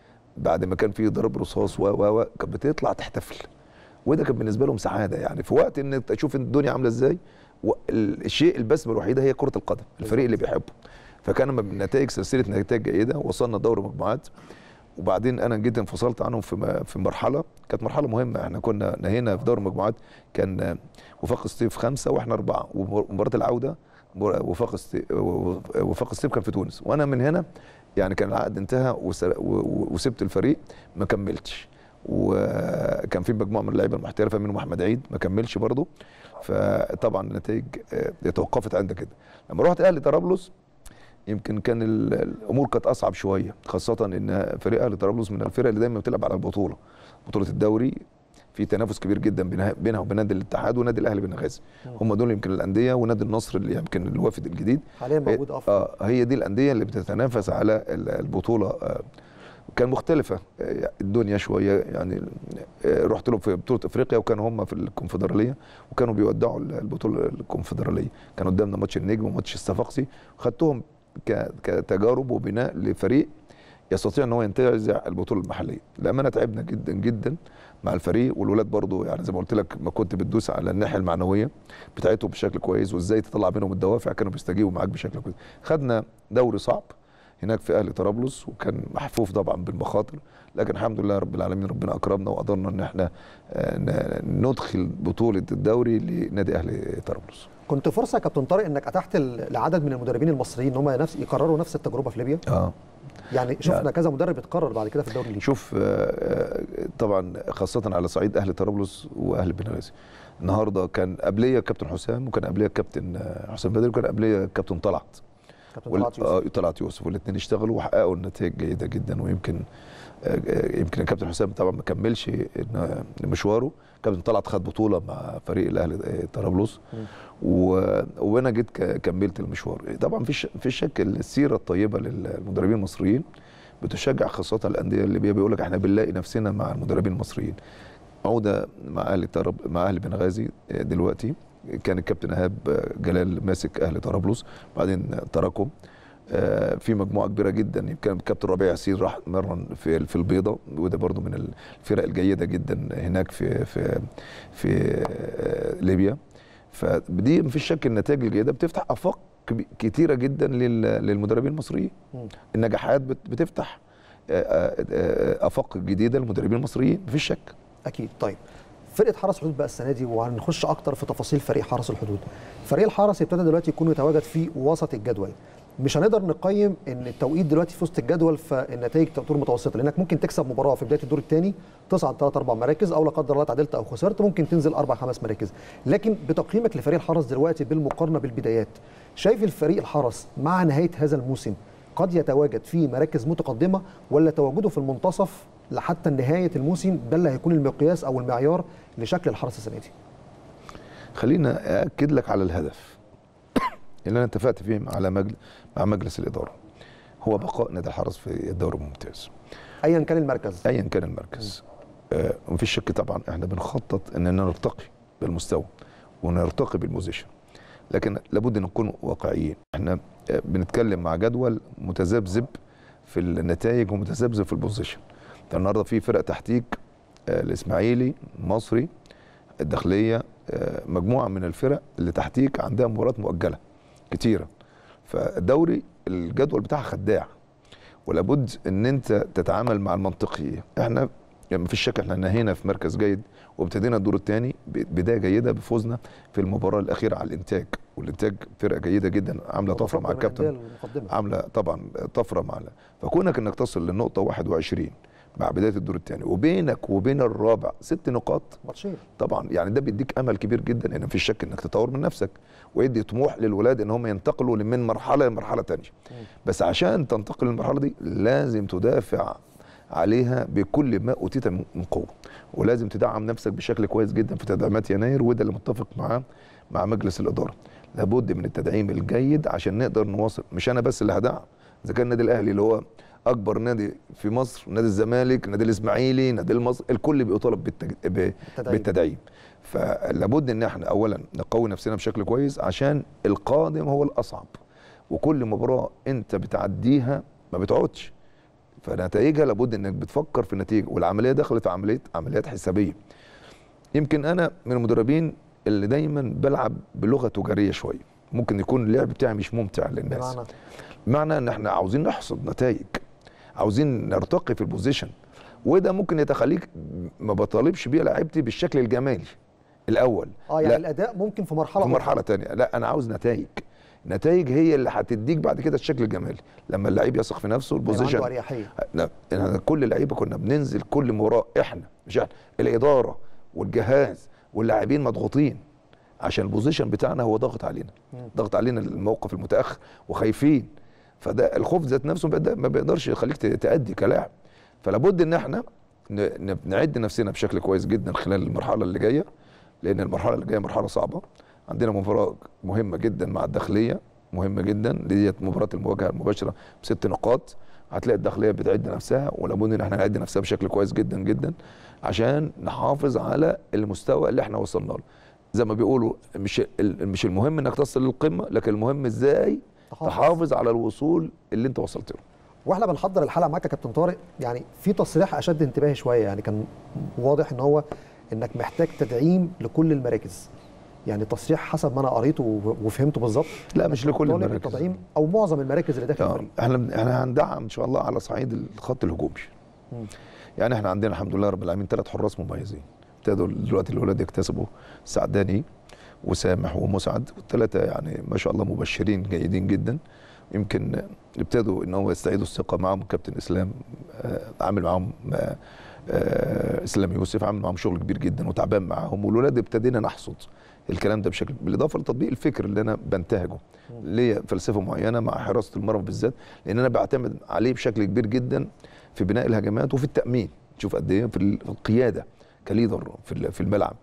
بعد ما كان في ضرب رصاص و و و كانت بتطلع تحتفل وده كان بالنسبه لهم سعاده يعني في وقت ان تشوف الدنيا عامله ازاي و- ال- الشيء البسمه الوحيده هي كره القدم الفريق اللي بيحبه فكان من نتائج سلسله نتائج جيده وصلنا دوري مجموعات وبعدين انا جيت انفصلت عنهم في م- في مرحله كانت مرحله مهمه احنا كنا نهينا في دوري المجموعات كان آه، وفاق الصيف خمسه واحنا اربعه ومباراه العوده مبار- وفاق الصيف وفاق الصيف كان في تونس وانا من هنا يعني كان العقد انتهى وس- و- و- وسبت الفريق ما كملتش وكان في مجموعه من اللعيبه المحترفه منهم احمد عيد ما كملش برضه فطبعا النتائج آه، توقفت عند كده لما رحت اهلي طرابلس يمكن كان ال- الامور كانت اصعب شويه خاصه ان فريق اهلي طرابلس من الفرق اللي دايما بتلعب على البطوله بطوله الدوري في تنافس كبير جدا بينها بينها وبين نادي الاتحاد ونادي الاهلي بنغازي هم دول يمكن الانديه ونادي النصر اللي يمكن الوافد الجديد حاليا موجود افضل اه هي دي الانديه اللي بتتنافس على ال- البطوله آه كان مختلفه آه، الدنيا شويه يعني آه، رحت لهم في بطوله افريقيا وكانوا هم في الكونفدراليه وكانوا بيودعوا ال- البطوله الكونفدراليه كان قدامنا ماتش النجم وماتش الصفاقسي خدتهم ك- كتجارب وبناء لفريق يستطيع ان هو ينتزع البطوله المحليه للامانه تعبنا جدا جدا مع الفريق والولاد برضو يعني زي ما قلت لك ما كنت بتدوس على الناحيه المعنويه بتاعتهم بشكل كويس وازاي تطلع منهم الدوافع كانوا بيستجيبوا معاك بشكل كويس خدنا دوري صعب هناك في اهلي طرابلس وكان محفوف طبعا بالمخاطر لكن الحمد لله رب العالمين ربنا اكرمنا وقدرنا ان احنا آه، ن- ندخل بطوله الدوري لنادي اهلي طرابلس كنت فرصه يا كابتن طارق انك اتحت ل- لعدد من المدربين المصريين ان هم نفس يكرروا نفس التجربه في ليبيا اه يعني شفنا يعني- كذا مدرب اتكرر بعد كده في الدوري الليبي شوف آه، آه، طبعا خاصة على صعيد أهل طرابلس وأهل بنغازي النهارده كان قبليه كابتن حسام وكان قبليه كابتن آه، حسام بدر وكان قبليه كابتن طلعت كابتن وال- طلعت يوسف آه، طلعت يوسف والاثنين اشتغلوا وحققوا نتائج جيده جدا ويمكن آه، آه، يمكن الكابتن حسام طبعا ما كملش إن- مشواره كابتن طلعت خد بطوله مع فريق الاهلي آه، طرابلس مم. و- وانا جيت ك- كملت المشوار طبعا في في شك السيره الطيبه للمدربين المصريين بتشجع خاصه الانديه الليبيه بيقول لك احنا بنلاقي نفسنا مع المدربين المصريين عوده مع اهلي طرب مع اهلي بنغازي آه، دلوقتي كان الكابتن ايهاب آه، جلال ماسك اهلي طرابلس بعدين تركهم آه، في مجموعه كبيره جدا يمكن الكابتن ربيع ياسين راح مرن في في البيضه وده برضو من الفرق الجيده جدا هناك في في في آه، ليبيا فدي مفيش شك النتائج الجيده بتفتح افاق كبي- كتيره جدا لل- للمدربين المصريين مم. النجاحات بت- بتفتح آه، آه، افاق جديده للمدربين المصريين مفيش شك اكيد طيب فرقه حرس الحدود بقى السنه دي وهنخش اكتر في تفاصيل فريق حرس الحدود فريق الحرس ابتدى دلوقتي يكون يتواجد في وسط الجدول مش هنقدر نقيم ان التوقيت دلوقتي في وسط الجدول فالنتائج تكون متوسطه لانك ممكن تكسب مباراه في بدايه الدور الثاني تصعد ثلاث اربع مراكز او لا قدر الله تعادلت او خسرت ممكن تنزل اربع خمس مراكز لكن بتقييمك لفريق الحرس دلوقتي بالمقارنه بالبدايات شايف الفريق الحرس مع نهايه هذا الموسم قد يتواجد في مراكز متقدمه ولا تواجده في المنتصف لحتى نهايه الموسم ده اللي هيكون المقياس او المعيار لشكل الحرس السنه دي خلينا اكد لك على الهدف اللي انا اتفقت فيه على مجل... مع مجلس الاداره هو بقاء نادي الحرس في الدوري الممتاز ايا كان المركز ايا كان المركز آه مفيش شك طبعا احنا بنخطط اننا نرتقي بالمستوى ونرتقي بالبوزيشن لكن لابد ان نكون واقعيين احنا آه بنتكلم مع جدول متذبذب في النتائج ومتذبذب في البوزيشن ده النهارده في فرق تحتيك آه الاسماعيلي المصري الداخليه آه مجموعه من الفرق اللي تحتيك عندها مباريات مؤجله كتيره فالدوري الجدول بتاعها خداع ولابد ان انت تتعامل مع المنطقي احنا يعني مفيش شك احنا نهينا في مركز جيد وابتدينا الدور الثاني بدايه جيده بفوزنا في المباراه الاخيره على الانتاج والانتاج فرقه جيده جدا عامله طفره مع الكابتن عامله طبعا طفره مع فكونك انك تصل للنقطه 21 مع بدايه الدور الثاني وبينك وبين الرابع ست نقاط ماتشين طبعا يعني ده بيديك امل كبير جدا ان مفيش شك انك تطور من نفسك ويدي طموح للولاد ان هم ينتقلوا من مرحله لمرحله ثانيه بس عشان تنتقل للمرحله دي لازم تدافع عليها بكل ما اوتيت من قوه ولازم تدعم نفسك بشكل كويس جدا في تدعيمات يناير وده اللي متفق معاه مع مجلس الاداره لابد من التدعيم الجيد عشان نقدر نواصل مش انا بس اللي هدعم اذا كان النادي الاهلي اللي هو اكبر نادي في مصر نادي الزمالك نادي الاسماعيلي نادي المصري الكل بيطالب بالتج... ب... بالتدعيم فلابد ان احنا اولا نقوي نفسنا بشكل كويس عشان القادم هو الاصعب وكل مباراه انت بتعديها ما بتقعدش فنتائجها لابد انك بتفكر في النتيجه والعمليه دخلت في عمليه عمليات حسابيه يمكن انا من المدربين اللي دايما بلعب بلغه تجاريه شويه ممكن يكون اللعب بتاعي مش ممتع للناس بمعنى معنى ان احنا عاوزين نحصد نتائج عاوزين نرتقي في البوزيشن وده ممكن يتخليك ما بطالبش بيه لعيبتي بالشكل الجمالي الاول اه يعني لا. الاداء ممكن في مرحله في مرحله ثانيه لا انا عاوز نتائج نتائج هي اللي هتديك بعد كده الشكل الجمالي لما اللعيب يثق في نفسه البوزيشن عنده اريحيه لا كل لعيبه كنا بننزل كل مباراه احنا مش احنا الاداره والجهاز واللاعبين مضغوطين عشان البوزيشن بتاعنا هو ضاغط علينا ضاغط علينا الموقف المتاخر وخايفين فده الخوف ذات نفسه ما بيقدرش يخليك تأدي كلاعب فلابد ان احنا نعد نفسنا بشكل كويس جدا خلال المرحله اللي جايه لان المرحله اللي جايه مرحله صعبه عندنا مباراه مهمه جدا مع الداخليه مهمه جدا ديت مباراه المواجهه المباشره بست نقاط هتلاقي الداخليه بتعد نفسها ولابد ان احنا نعد نفسها بشكل كويس جدا جدا عشان نحافظ على المستوى اللي احنا وصلنا له زي ما بيقولوا مش مش المهم انك تصل للقمه لكن المهم ازاي تحافظ, تحافظ على الوصول اللي انت وصلت له واحنا بنحضر الحلقه معاك يا كابتن طارق يعني في تصريح اشد انتباهي شويه يعني كان واضح ان هو انك محتاج تدعيم لكل المراكز يعني تصريح حسب ما انا قريته وفهمته بالظبط لا مش لكل المراكز التدعيم او معظم المراكز اللي داخل الفريق احنا احنا هندعم ان شاء الله على صعيد الخط الهجومي يعني احنا عندنا الحمد لله رب العالمين ثلاث حراس مميزين ابتدوا دلوقتي الاولاد يكتسبوا سعداني وسامح ومسعد والثلاثه يعني ما شاء الله مبشرين جيدين جدا يمكن ابتدوا ان هو يستعيدوا الثقه معاهم كابتن اسلام آه عامل معاهم آه آه اسلام يوسف عامل معاهم شغل كبير جدا وتعبان معاهم والولاد ابتدينا نحصد الكلام ده بشكل بالاضافه لتطبيق الفكر اللي انا بنتهجه ليا فلسفه معينه مع حراسه المرمى بالذات لان انا بعتمد عليه بشكل كبير جدا في بناء الهجمات وفي التامين شوف قد ايه في القياده كليدر في الملعب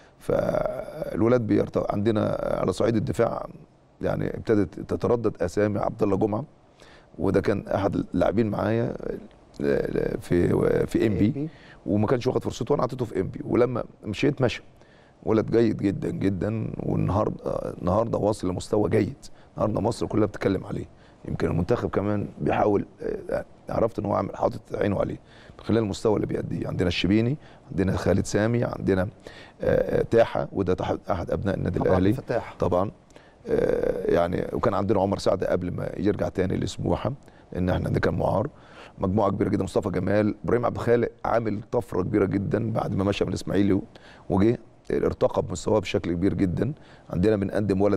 فالولاد بيرتقى عندنا على صعيد الدفاع يعني ابتدت تتردد اسامي عبد الله جمعه وده كان احد اللاعبين معايا في في ام بي وما كانش واخد فرصته وانا اعطيته في ام بي ولما مشيت مشى ولد جيد جدا جدا والنهارده النهارده واصل لمستوى جيد النهارده مصر كلها بتتكلم عليه يمكن المنتخب كمان بيحاول عرفت ان هو عامل حاطط عينه عليه من خلال المستوى اللي بيأديه عندنا الشبيني عندنا خالد سامي عندنا تاحه وده احد ابناء النادي الاهلي فتاح. طبعا يعني وكان عندنا عمر سعد قبل ما يرجع تاني لسموحه لان احنا ده كان معار مجموعه كبيره جدا مصطفى جمال ابراهيم عبد الخالق عامل طفره كبيره جدا بعد ما مشى من الاسماعيلي وجه ارتقى بمستواه بشكل كبير جدا عندنا بنقدم ولد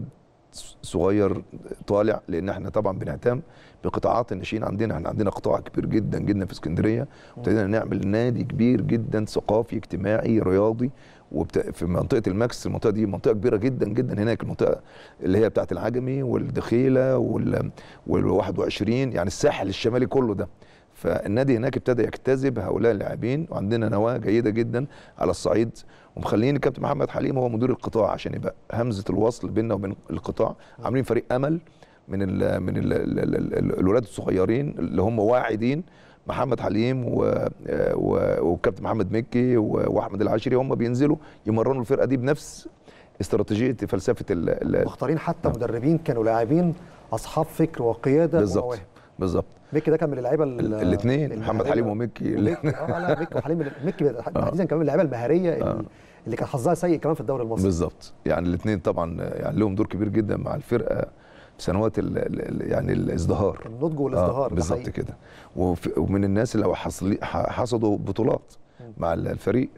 صغير طالع لان احنا طبعا بنهتم بقطاعات الناشئين عندنا احنا عندنا قطاع كبير جدا جدا في اسكندريه وابتدينا نعمل نادي كبير جدا ثقافي اجتماعي رياضي وبت... في منطقه الماكس المنطقه دي منطقه كبيره جدا جدا هناك المنطقه اللي هي بتاعه العجمي والدخيله وال وال 21 يعني الساحل الشمالي كله ده فالنادي هناك ابتدى يجتذب هؤلاء اللاعبين وعندنا نواه جيده جدا على الصعيد ومخلين الكابتن محمد حليم هو مدير القطاع عشان يبقى همزه الوصل بيننا وبين القطاع عاملين فريق امل من ال من ال ال ال ال الولاد الصغيرين اللي هم واعدين محمد حليم و- و- والكابتن محمد مكي و- واحمد العاشري هم بينزلوا يمرنوا الفرقه دي بنفس استراتيجيه فلسفه ال- ال- مختارين حتى مدربين كانوا لاعبين اصحاب فكر وقياده بالظبط ومواهب بالظبط ميكي ده كان من اللعيبه ال- الاثنين محمد المهارية. حليم ومكي وميكي اه لا ميكي وحليم ميكي تحديدا كمان من اللعيبه المهاريه اللي- اللي كان حظها سيء كمان في الدوري المصري بالظبط يعني الاثنين طبعا يعني لهم دور كبير جدا مع الفرقه في سنوات ال ال يعني الازدهار النضج والازدهار آه ده بالظبط حقيقي. كده وف- ومن الناس اللي حصل حصدوا بطولات مع ال- الفريق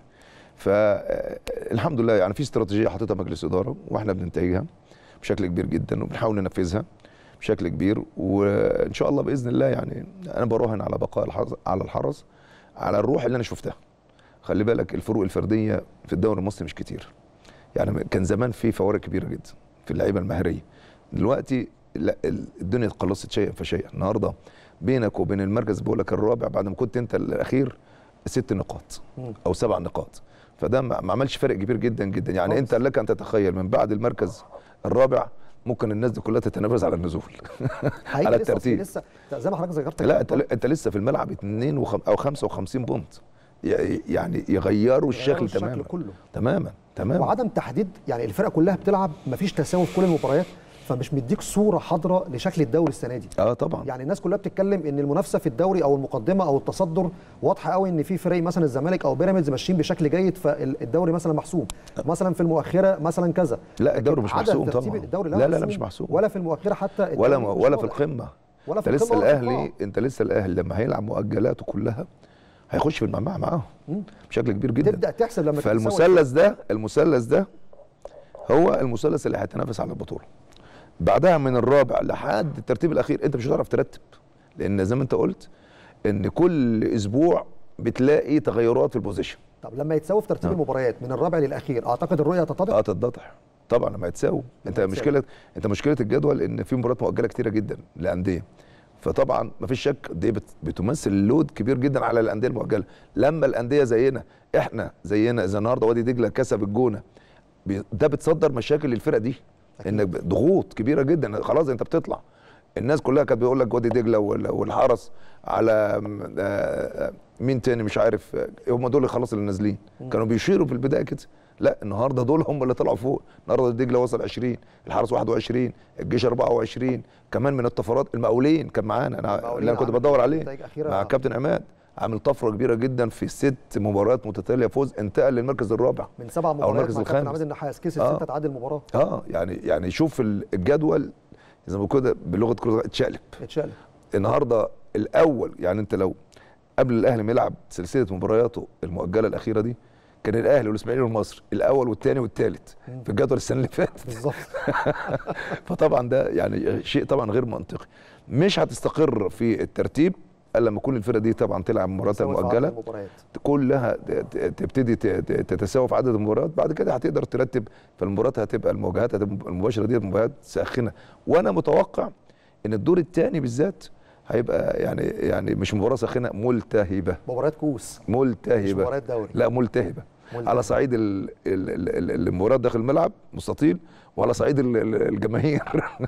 فالحمد لله يعني في استراتيجيه حاططها مجلس اداره واحنا بننتهجها بشكل كبير جدا وبنحاول ننفذها بشكل كبير وان شاء الله باذن الله يعني انا براهن على بقاء الحرس على الحرس على الروح اللي انا شفتها خلي بالك الفروق الفرديه في الدوري المصري مش كتير يعني كان زمان في فوارق كبيره جدا في اللعيبه المهريه دلوقتي لا الدنيا اتقلصت شيئا فشيئا النهارده بينك وبين المركز بقول لك الرابع بعد ما كنت انت الاخير ست نقاط مم. او سبع نقاط فده ما ما عملش فرق كبير جدا جدا يعني خالص. انت لك ان تتخيل من بعد المركز الرابع ممكن الناس دي كلها تتنافس على النزول حقيقي على لسه أصل الترتيب لسه زي ما حضرتك ذكرت لا انت انت لسه في الملعب 2 وخم او 55 بونت ي- يعني يغيروا الشكل الشكل تماما كله تماما تماما وعدم تحديد يعني الفرقه كلها بتلعب مفيش تساوي في كل المباريات فمش مديك صوره حاضره لشكل الدوري السنه دي اه طبعا يعني الناس كلها بتتكلم ان المنافسه في الدوري او المقدمه او التصدر واضحه قوي ان في فريق مثلا الزمالك او بيراميدز ماشيين بشكل جيد فالدوري مثلا محسوم مثلا في المؤخره مثلا كذا لا الدوري مش عدد محسوم ترتيب طبعا الدوري لا لا لا محسوم مش محسوم ولا في المؤخره حتى ولا الدوري مش ولا في واضح. القمه ولا في انت لسه القمة ولا في الاهلي القاع. انت لسه الاهلي لما هيلعب مؤجلاته كلها هيخش في المجمع معاهم بشكل كبير جدا تبدا تحسب لما تتساوي فالمثلث ده المثلث ده هو المثلث اللي هيتنافس على البطوله بعدها من الرابع لحد الترتيب الاخير انت مش هتعرف ترتب لان زي ما انت قلت ان كل اسبوع بتلاقي تغيرات في البوزيشن طب لما يتساوي في ترتيب آه. المباريات من الرابع للاخير اعتقد الرؤيه تتضح اه تتضح طبعا لما يتساووا انت يتساووا. مشكله انت مشكله الجدول ان في مباريات مؤجله كتيره جدا للانديه فطبعا ما فيش شك دي بت- بتمثل لود كبير جدا على الانديه المؤجله لما الانديه زينا احنا زينا اذا النهارده وادي دجله كسب الجونه بي- ده بتصدر مشاكل للفرق دي انك ب- ضغوط كبيره جدا خلاص انت بتطلع الناس كلها كانت بيقول لك وادي دجله وال- والحرس على م- آه، آه، مين تاني مش عارف آه، هم دول خلاص اللي نازلين كانوا بيشيروا في البدايه كده لا النهارده دول هم اللي طلعوا فوق النهارده دجله وصل 20 الحرس 21 الجيش 24 كمان من الطفرات المقاولين كان معانا انا المقاولين اللي انا كنت عمل بدور عليه نتائج أخيرة. مع كابتن عماد عامل طفره كبيره جدا في ست مباريات متتاليه فوز انتقل للمركز الرابع من سبع أو مباريات المركز مع كابتن الخامس. عماد النحاس كسب آه. سته تعادل مباراه اه يعني يعني شوف ال- الجدول زي ما بيقولوا كده بلغه كره اتشقلب اتشال النهارده الاول يعني انت لو قبل الاهلي ما يلعب سلسله مبارياته المؤجله الاخيره دي كان الاهلي والاسماعيلي والمصري الاول والثاني والثالث في الجدول السنه اللي فاتت بالظبط فطبعا ده يعني شيء طبعا غير منطقي مش هتستقر في الترتيب الا لما كل الفرق دي طبعا تلعب مبارياتها سواء في عدد المؤجله المباريات كلها ت- ت- تبتدي ت- ت- تتساوى في عدد المباريات بعد كده هتقدر ترتب فالمباريات هتبقى المواجهات هتبقى المباشره دي مباريات ساخنه وانا متوقع ان الدور الثاني بالذات هيبقى يعني يعني مش مباراه ساخنه ملتهبه مباريات كوس مش ملتهبه مباريات دوري لا ملتهبه ملتهبة. على صعيد ال- ال- ال- ال- المباريات داخل الملعب مستطيل وعلى صعيد ال- ال- الجماهير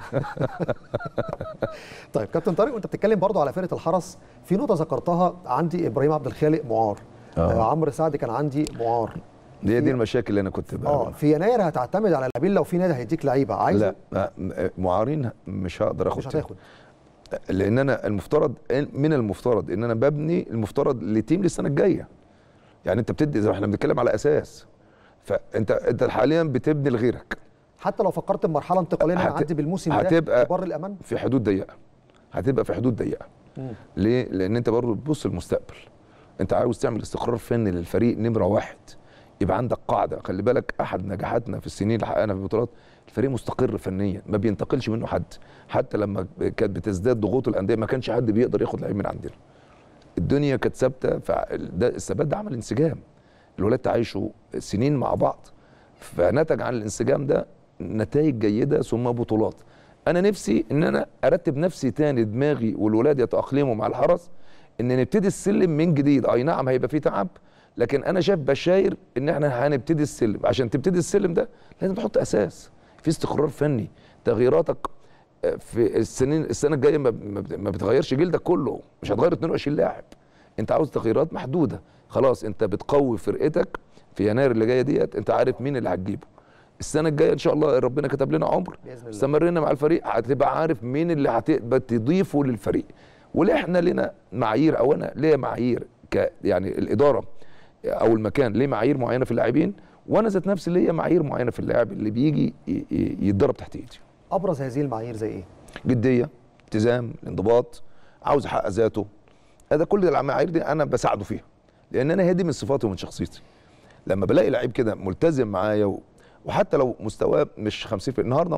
طيب كابتن طارق وانت بتتكلم برضو على فرقه الحرس في نقطه ذكرتها عندي ابراهيم عبد الخالق معار آه. آه. عمرو سعد كان عندي معار دي دي المشاكل اللي انا كنت اه بقابلها في يناير هتعتمد على اللاعبين لو في نادي هيديك لعيبه عايز لا ما- م- معارين مش هقدر اخد مش هتاخد لان انا المفترض من المفترض ان انا ببني المفترض لتيم للسنه الجايه يعني انت بتدي زي ما احنا بنتكلم على اساس فانت انت حاليا بتبني لغيرك حتى لو فكرت بمرحله انتقاليه ان انا هت- اعدي بالموسم هتبقى- ده بر الامان في حدود ضيقه هتبقى في حدود ضيقه مم. ليه لان انت برضه بتبص للمستقبل انت عاوز تعمل استقرار فني للفريق نمره واحد يبقى عندك قاعده خلي بالك احد نجاحاتنا في السنين اللي حققنا في البطولات الفريق مستقر فنيا ما بينتقلش منه حد حتى لما كانت بتزداد ضغوط الانديه ما كانش حد بيقدر ياخد لعيب من عندنا الدنيا كانت ثابته فده الثبات ده عمل انسجام الولاد تعايشوا سنين مع بعض فنتج عن الانسجام ده نتائج جيده ثم بطولات انا نفسي ان انا ارتب نفسي تاني دماغي والولاد يتاقلموا مع الحرس ان نبتدي السلم من جديد اي نعم هيبقى فيه تعب لكن انا شايف بشاير ان احنا هنبتدي السلم عشان تبتدي السلم ده لازم تحط اساس في استقرار فني تغييراتك آه، في السنين السنه الجايه ما- ما بت- ما بتغيرش جلدك كله مش هتغير 22 لاعب انت عاوز تغييرات محدوده خلاص انت بتقوي فرقتك في يناير اللي جايه ديت انت عارف مين اللي هتجيبه السنه الجايه ان شاء الله ربنا كتب لنا عمر باذن الله استمرينا مع الفريق هتبقى عارف مين اللي هتقدر تضيفه للفريق واحنا لنا معايير او انا ليا معايير ك يعني الاداره او المكان ليه معايير معينه في اللاعبين وانا ذات نفسي ليا معايير معينه في اللاعب اللي بيجي ي- ي- يتدرب تحت ايدي ابرز هذه المعايير زي ايه؟ جديه التزام الانضباط عاوز يحقق ذاته هذا كل المعايير دي انا بساعده فيها لان انا هي دي من صفاتي ومن شخصيتي لما بلاقي لعيب كده ملتزم معايا و... وحتى لو مستواه مش 50 في النهارده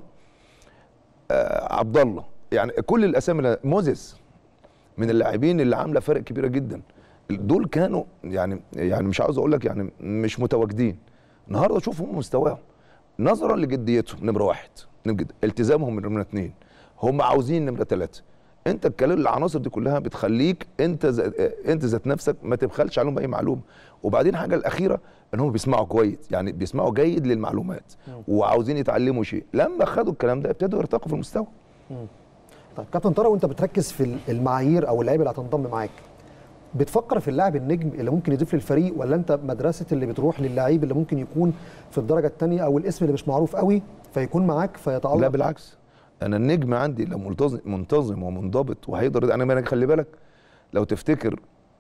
آه عبد الله يعني كل الاسامي اللي- موزيس من اللاعبين اللي عامله فرق كبيره جدا دول كانوا يعني يعني مش عاوز اقول لك يعني مش متواجدين النهارده شوف هم مستواهم نظرا لجديتهم نمره واحد نجد التزامهم من نمره اثنين هم عاوزين نمره ثلاثه انت الكلام العناصر دي كلها بتخليك انت ز... انت ذات نفسك ما تبخلش عليهم باي معلومه وبعدين الحاجه الاخيره ان هم بيسمعوا كويس يعني بيسمعوا جيد للمعلومات وعاوزين يتعلموا شيء لما خدوا الكلام ده ابتدوا يرتقوا في المستوى طيب كابتن طارق وانت بتركز في المعايير او اللعيبه اللي هتنضم معاك بتفكر في اللاعب النجم اللي ممكن يضيف للفريق ولا انت مدرسه اللي بتروح للعيب اللي ممكن يكون في الدرجه الثانيه او الاسم اللي مش معروف قوي فيكون معاك فيتالق لا بالعكس انا النجم عندي لو ملتزم منتظم ومنضبط وهيقدر انا ما خلي بالك لو تفتكر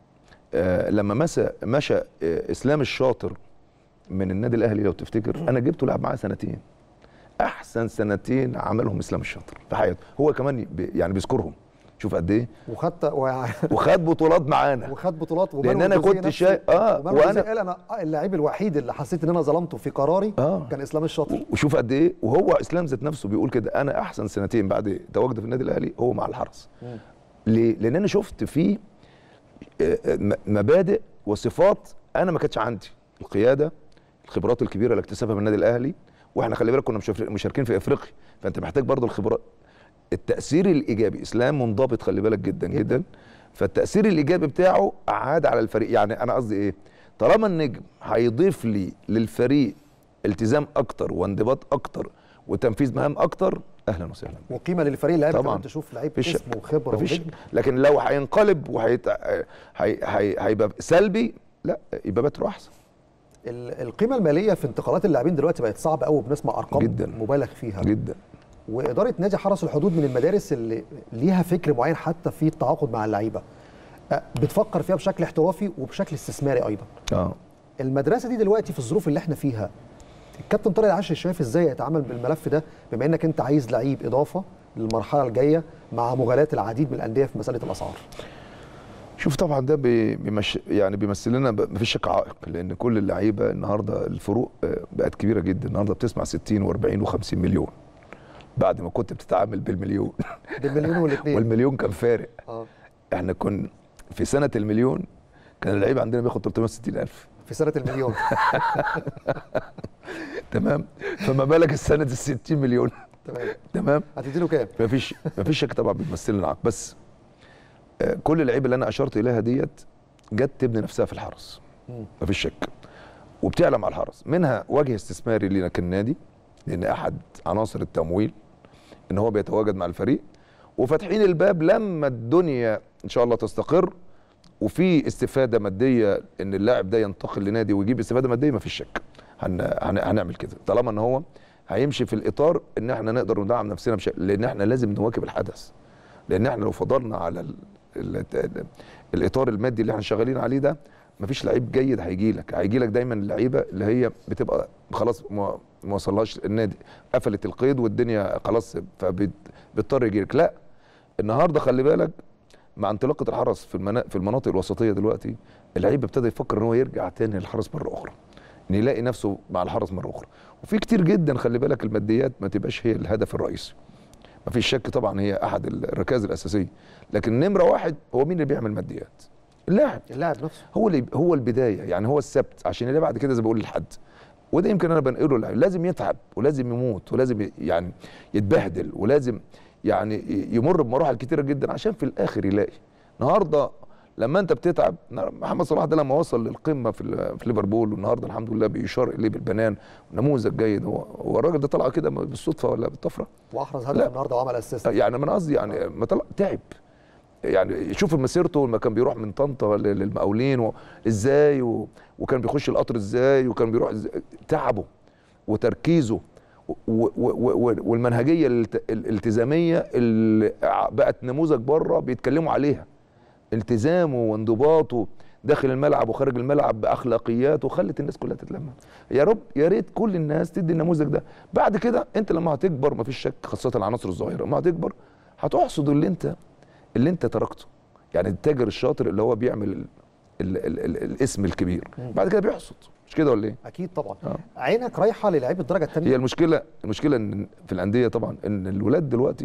آه لما مشى مشى آه اسلام الشاطر من النادي الاهلي لو تفتكر انا جبته لعب معاه سنتين احسن سنتين عملهم اسلام الشاطر في حياته هو كمان بي يعني بيذكرهم شوف قد ايه وخدت و- وخد بطولات معانا وخد بطولات لأن أنا كنت شايف- آه، ومانويل وأنا- جوزيه قال انا آه، اللاعب الوحيد اللي حسيت ان انا ظلمته في قراري آه. كان اسلام الشاطر وشوف قد ايه وهو اسلام ذات نفسه بيقول كده انا احسن سنتين بعد تواجدي في النادي الاهلي هو مع الحرس مم. ليه؟ لان انا شفت فيه آه، آه، م- مبادئ وصفات انا ما كانتش عندي القياده الخبرات الكبيره اللي اكتسبها من النادي الاهلي واحنا خلي بالك كنا مش- مشاركين في افريقيا فانت محتاج برضه الخبرات التاثير الايجابي اسلام منضبط خلي بالك جدا جداً. جدا, جداً. فالتاثير الايجابي بتاعه عاد على الفريق يعني انا قصدي ايه طالما النجم هيضيف لي للفريق التزام اكتر وانضباط اكتر وتنفيذ مهام اكتر اهلا وسهلا وقيمه للفريق اللعيبه طبعاً. كمان تشوف لعيب مفيش اسم وخبره مفيش ونجم لكن لو هينقلب وهيت هي... هي... هيبقى سلبي لا يبقى باترو احسن ال- القيمه الماليه في انتقالات اللاعبين دلوقتي بقت صعبه قوي بنسمع ارقام جداً. مبالغ فيها جدا واداره نادي حرس الحدود من المدارس اللي ليها فكر معين حتى في التعاقد مع اللعيبه أه، بتفكر فيها بشكل احترافي وبشكل استثماري ايضا اه المدرسه دي دلوقتي في الظروف اللي احنا فيها الكابتن طارق العشري شايف ازاي يتعامل بالملف ده بما انك انت عايز لعيب اضافه للمرحله الجايه مع مغالاه العديد من الانديه في مساله الاسعار شوف طبعا ده بي- بيمش يعني بيمثل لنا ب- مفيش شك عائق لان كل اللعيبه النهارده الفروق آه، بقت كبيره جدا النهارده بتسمع 60 و40 و50 مليون بعد ما كنت بتتعامل بالمليون بالمليون والاثنين والمليون كان فارق اه احنا كنا في سنه المليون كان اللعيب عندنا بياخد 360 الف في سنه المليون تمام فما بالك السنه ال 60 مليون تمام تمام هتدي له كام؟ مفيش مفيش شك طبعا بتمثل لنا عائق بس آه، كل اللعيبه اللي انا اشرت اليها ديت جت تبني نفسها في الحرس مم. مفيش شك وبتعلم على الحرس منها وجه استثماري لنا كالنادي لان احد عناصر التمويل ان هو بيتواجد مع الفريق وفاتحين الباب لما الدنيا ان شاء الله تستقر وفي استفاده ماديه ان اللاعب ده ينتقل لنادي ويجيب استفاده ماديه مفيش شك هن... هن... هنعمل كده طالما ان هو هيمشي في الاطار ان احنا نقدر ندعم نفسنا بشكل لان احنا لازم نواكب الحدث لان احنا لو فضلنا على ال... ال... ال... الاطار المادي اللي احنا شغالين عليه ده مفيش لعيب جيد هيجي لك هيجي لك دايما اللعيبه اللي هي بتبقى خلاص ما ما وصلهاش النادي قفلت القيد والدنيا خلاص فبيضطر يجي لك لا النهارده خلي بالك مع انطلاقه الحرس في المنا... في المناطق الوسطيه دلوقتي اللعيب ابتدى يفكر ان هو يرجع تاني للحرس مره اخرى ان يلاقي نفسه مع الحرس مره اخرى وفي كتير جدا خلي بالك الماديات ما تبقاش هي الهدف الرئيسي ما فيش شك طبعا هي احد الركائز الاساسيه لكن نمره واحد هو مين اللي بيعمل ماديات اللاعب اللاعب نفسه هو اللي هو البدايه يعني هو السبت عشان يلاقي بعد كده زي ما بقول لحد وده يمكن انا بنقله للعيب لازم يتعب ولازم يموت ولازم ي- يعني يتبهدل ولازم يعني ي- يمر بمراحل كتيره جدا عشان في الاخر يلاقي النهارده لما انت بتتعب محمد صلاح ده لما وصل للقمه في ال- في ليفربول والنهارده الحمد لله بيشار اليه بالبنان نموذج جيد هو هو الراجل ده طلع كده بالصدفه ولا بالطفره واحرز لا. هدف النهارده وعمل اسيست يعني من قصدي يعني ما طلع تعب يعني شوف مسيرته لما كان بيروح من طنطا لل- للمقاولين و- ازاي و... وكان بيخش القطر ازاي وكان بيروح إزاي تعبه وتركيزه و... و... و... والمنهجيه الالت... الالتزاميه اللي ع- بقت نموذج بره بيتكلموا عليها التزامه وانضباطه داخل الملعب وخارج الملعب باخلاقياته خلت الناس كلها تتلمع يا رب يا ريت كل الناس تدي النموذج ده بعد كده انت لما هتكبر مفيش شك خاصه العناصر الصغيره لما هتكبر هتحصد اللي انت اللي انت تركته يعني التاجر الشاطر اللي هو بيعمل ال ال ال ال الاسم الكبير بعد كده بيحصد مش كده ولا ايه اكيد طبعا آه. عينك رايحه للعيب الدرجه هي الثانيه المشكله المشكله ان في الانديه طبعا ان الولاد دلوقتي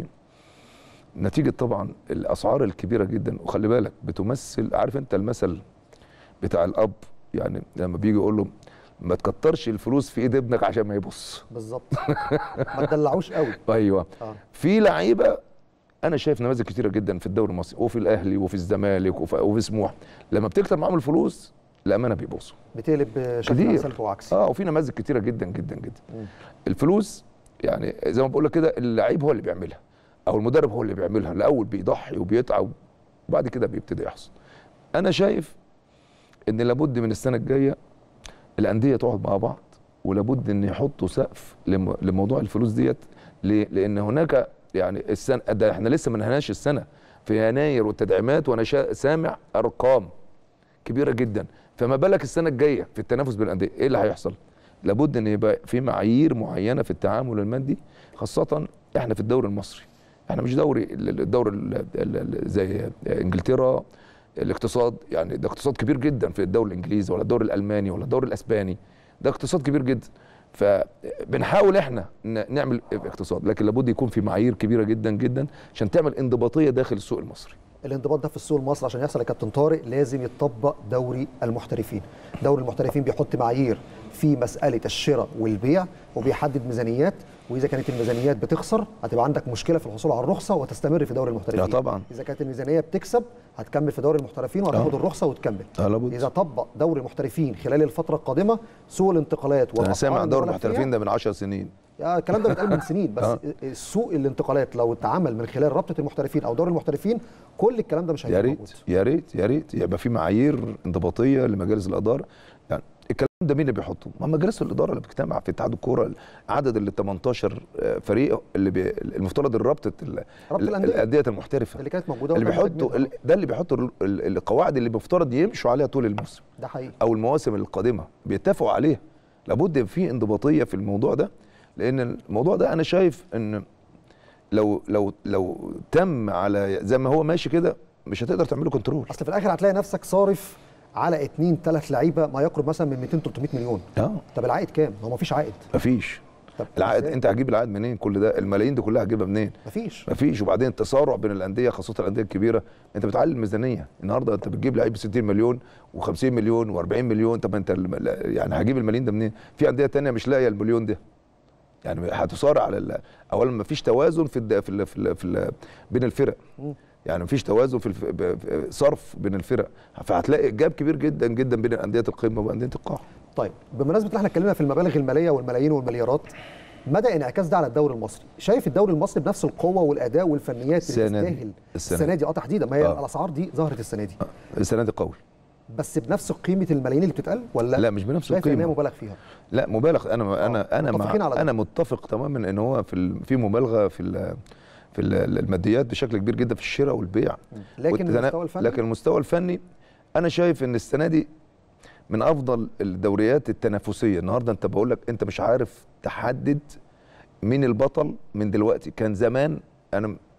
نتيجه طبعا الاسعار الكبيره جدا وخلي بالك بتمثل عارف انت المثل بتاع الاب يعني لما بيجي يقول له ما تكترش الفلوس في ايد ابنك عشان ما يبص بالظبط ما تدلعوش قوي ايوه اه في لعيبه انا شايف نماذج كتيره جدا في الدوري المصري وفي الاهلي وفي الزمالك وفي, وفي سموح لما بتكتر معاهم الفلوس الامانه بيبصوا بتقلب بشكل كتير. سلبي وعكسي اه وفي نماذج كتيره جدا جدا جدا مم. الفلوس يعني زي ما بقول لك كده اللعيب هو اللي بيعملها او المدرب هو اللي بيعملها الاول بيضحي وبيتعب وبعد كده بيبتدي يحصل انا شايف ان لابد من السنه الجايه الانديه تقعد مع بعض ولابد ان يحطوا سقف لم- لموضوع الفلوس ديت ليه؟ لان هناك يعني السنه ده احنا لسه ما نهناش السنه في يناير والتدعيمات وانا شا- سامع ارقام كبيره جدا فما بالك السنه الجايه في التنافس بين الانديه ايه اللي هيحصل لابد ان يبقى في معايير معينه في التعامل المادي خاصه احنا في الدوري المصري احنا مش دوري ال- الدوري ال- ال- ال- زي انجلترا الاقتصاد يعني ده اقتصاد كبير جدا في الدوري الانجليزي ولا الدوري الالماني ولا الدوري الاسباني ده اقتصاد كبير جدا فبنحاول احنا ن- نعمل اقتصاد لكن لابد يكون في معايير كبيره جدا جدا عشان تعمل انضباطيه داخل السوق المصري الانضباط ده في السوق المصري عشان يحصل يا كابتن طارق لازم يتطبق دوري المحترفين دوري المحترفين بيحط معايير في مساله الشراء والبيع وبيحدد ميزانيات واذا كانت الميزانيات بتخسر هتبقى عندك مشكله في الحصول على الرخصه وتستمر في دوري المحترفين لا طبعا. اذا كانت الميزانيه بتكسب هتكمل في دوري المحترفين وهتاخد آه. الرخصه وتكمل اه لابد اذا طبق دوري المحترفين خلال الفتره القادمه سوق الانتقالات انا والأسعار سامع دوري المبالغ فيها المحترفين ده من 10 سنين يا الكلام ده بيتقال من سنين بس آه. سوق الانتقالات لو اتعمل من خلال رابطه المحترفين او دوري المحترفين كل الكلام ده مش يا هيبقى ريت موجود يا ريت يا ريت يبقى في معايير انضباطيه لمجالس الاداره يعني الكلام ده مين اللي بيحطه؟ ما مجالس الاداره اللي بتجتمع في اتحاد الكوره عدد ال 18 فريق اللي بي المفترض الرابطه ال- رابطة ال- الأندية. الانديه المحترفه اللي كانت موجوده اللي وكانت بيحطوا منها. ال- ده اللي بيحطوا ال- ال- القواعد اللي المفترض يمشوا عليها طول الموسم ده حقيقي او المواسم القادمه بيتفقوا عليها لابد في انضباطيه في الموضوع ده لان الموضوع ده انا شايف ان لو لو لو تم على زي ما هو ماشي كده مش هتقدر تعمله كنترول اصل في الاخر هتلاقي نفسك صارف على اثنين ثلاث لعيبه ما يقرب مثلا من 200 300 مليون اه طب العائد كام؟ هو مفيش عائد مفيش طب العائد إزاي؟ انت هتجيب العائد منين كل ده الملايين دي كلها هتجيبها منين مفيش مفيش وبعدين التسارع بين الانديه خاصه الانديه الكبيره انت بتعلي الميزانيه النهارده انت بتجيب لعيب ب 60 مليون و50 مليون و40 مليون طب انت الم- لا- يعني هجيب الملايين ده منين في انديه تانية مش لاقيه المليون ده يعني هتصارع على ال- اولا مفيش توازن في الد- في ال في, ال في ال بين الفرق مم. يعني مفيش توازن في الف... ب- ب- صرف بين الفرق فهتلاقي جاب كبير جدا جدا بين انديه القمه وانديه القاع طيب بمناسبه ان احنا اتكلمنا في المبالغ الماليه والملايين والمليارات مدى انعكاس ده على الدوري المصري شايف الدوري المصري بنفس القوه والاداء والفنيات اللي السنة دي. تستاهل السنة السنه دي اه تحديدا ما هي آه. الاسعار دي ظهرت السنه دي السنه دي قوي بس بنفس قيمه الملايين اللي بتتقال ولا لا مش بنفس شايف ان هي القيمه مبالغ فيها لا مبالغ انا انا انا متفقين على مع ده. انا متفق تماما ان هو في ال- في مبالغه في ال- في ال- الماديات بشكل كبير جدا في الشراء والبيع لكن والتنا- المستوى الفني لكن المستوى الفني انا شايف ان السنه دي من افضل الدوريات التنافسيه النهارده انت بقول لك انت مش عارف تحدد مين البطل من دلوقتي كان زمان انا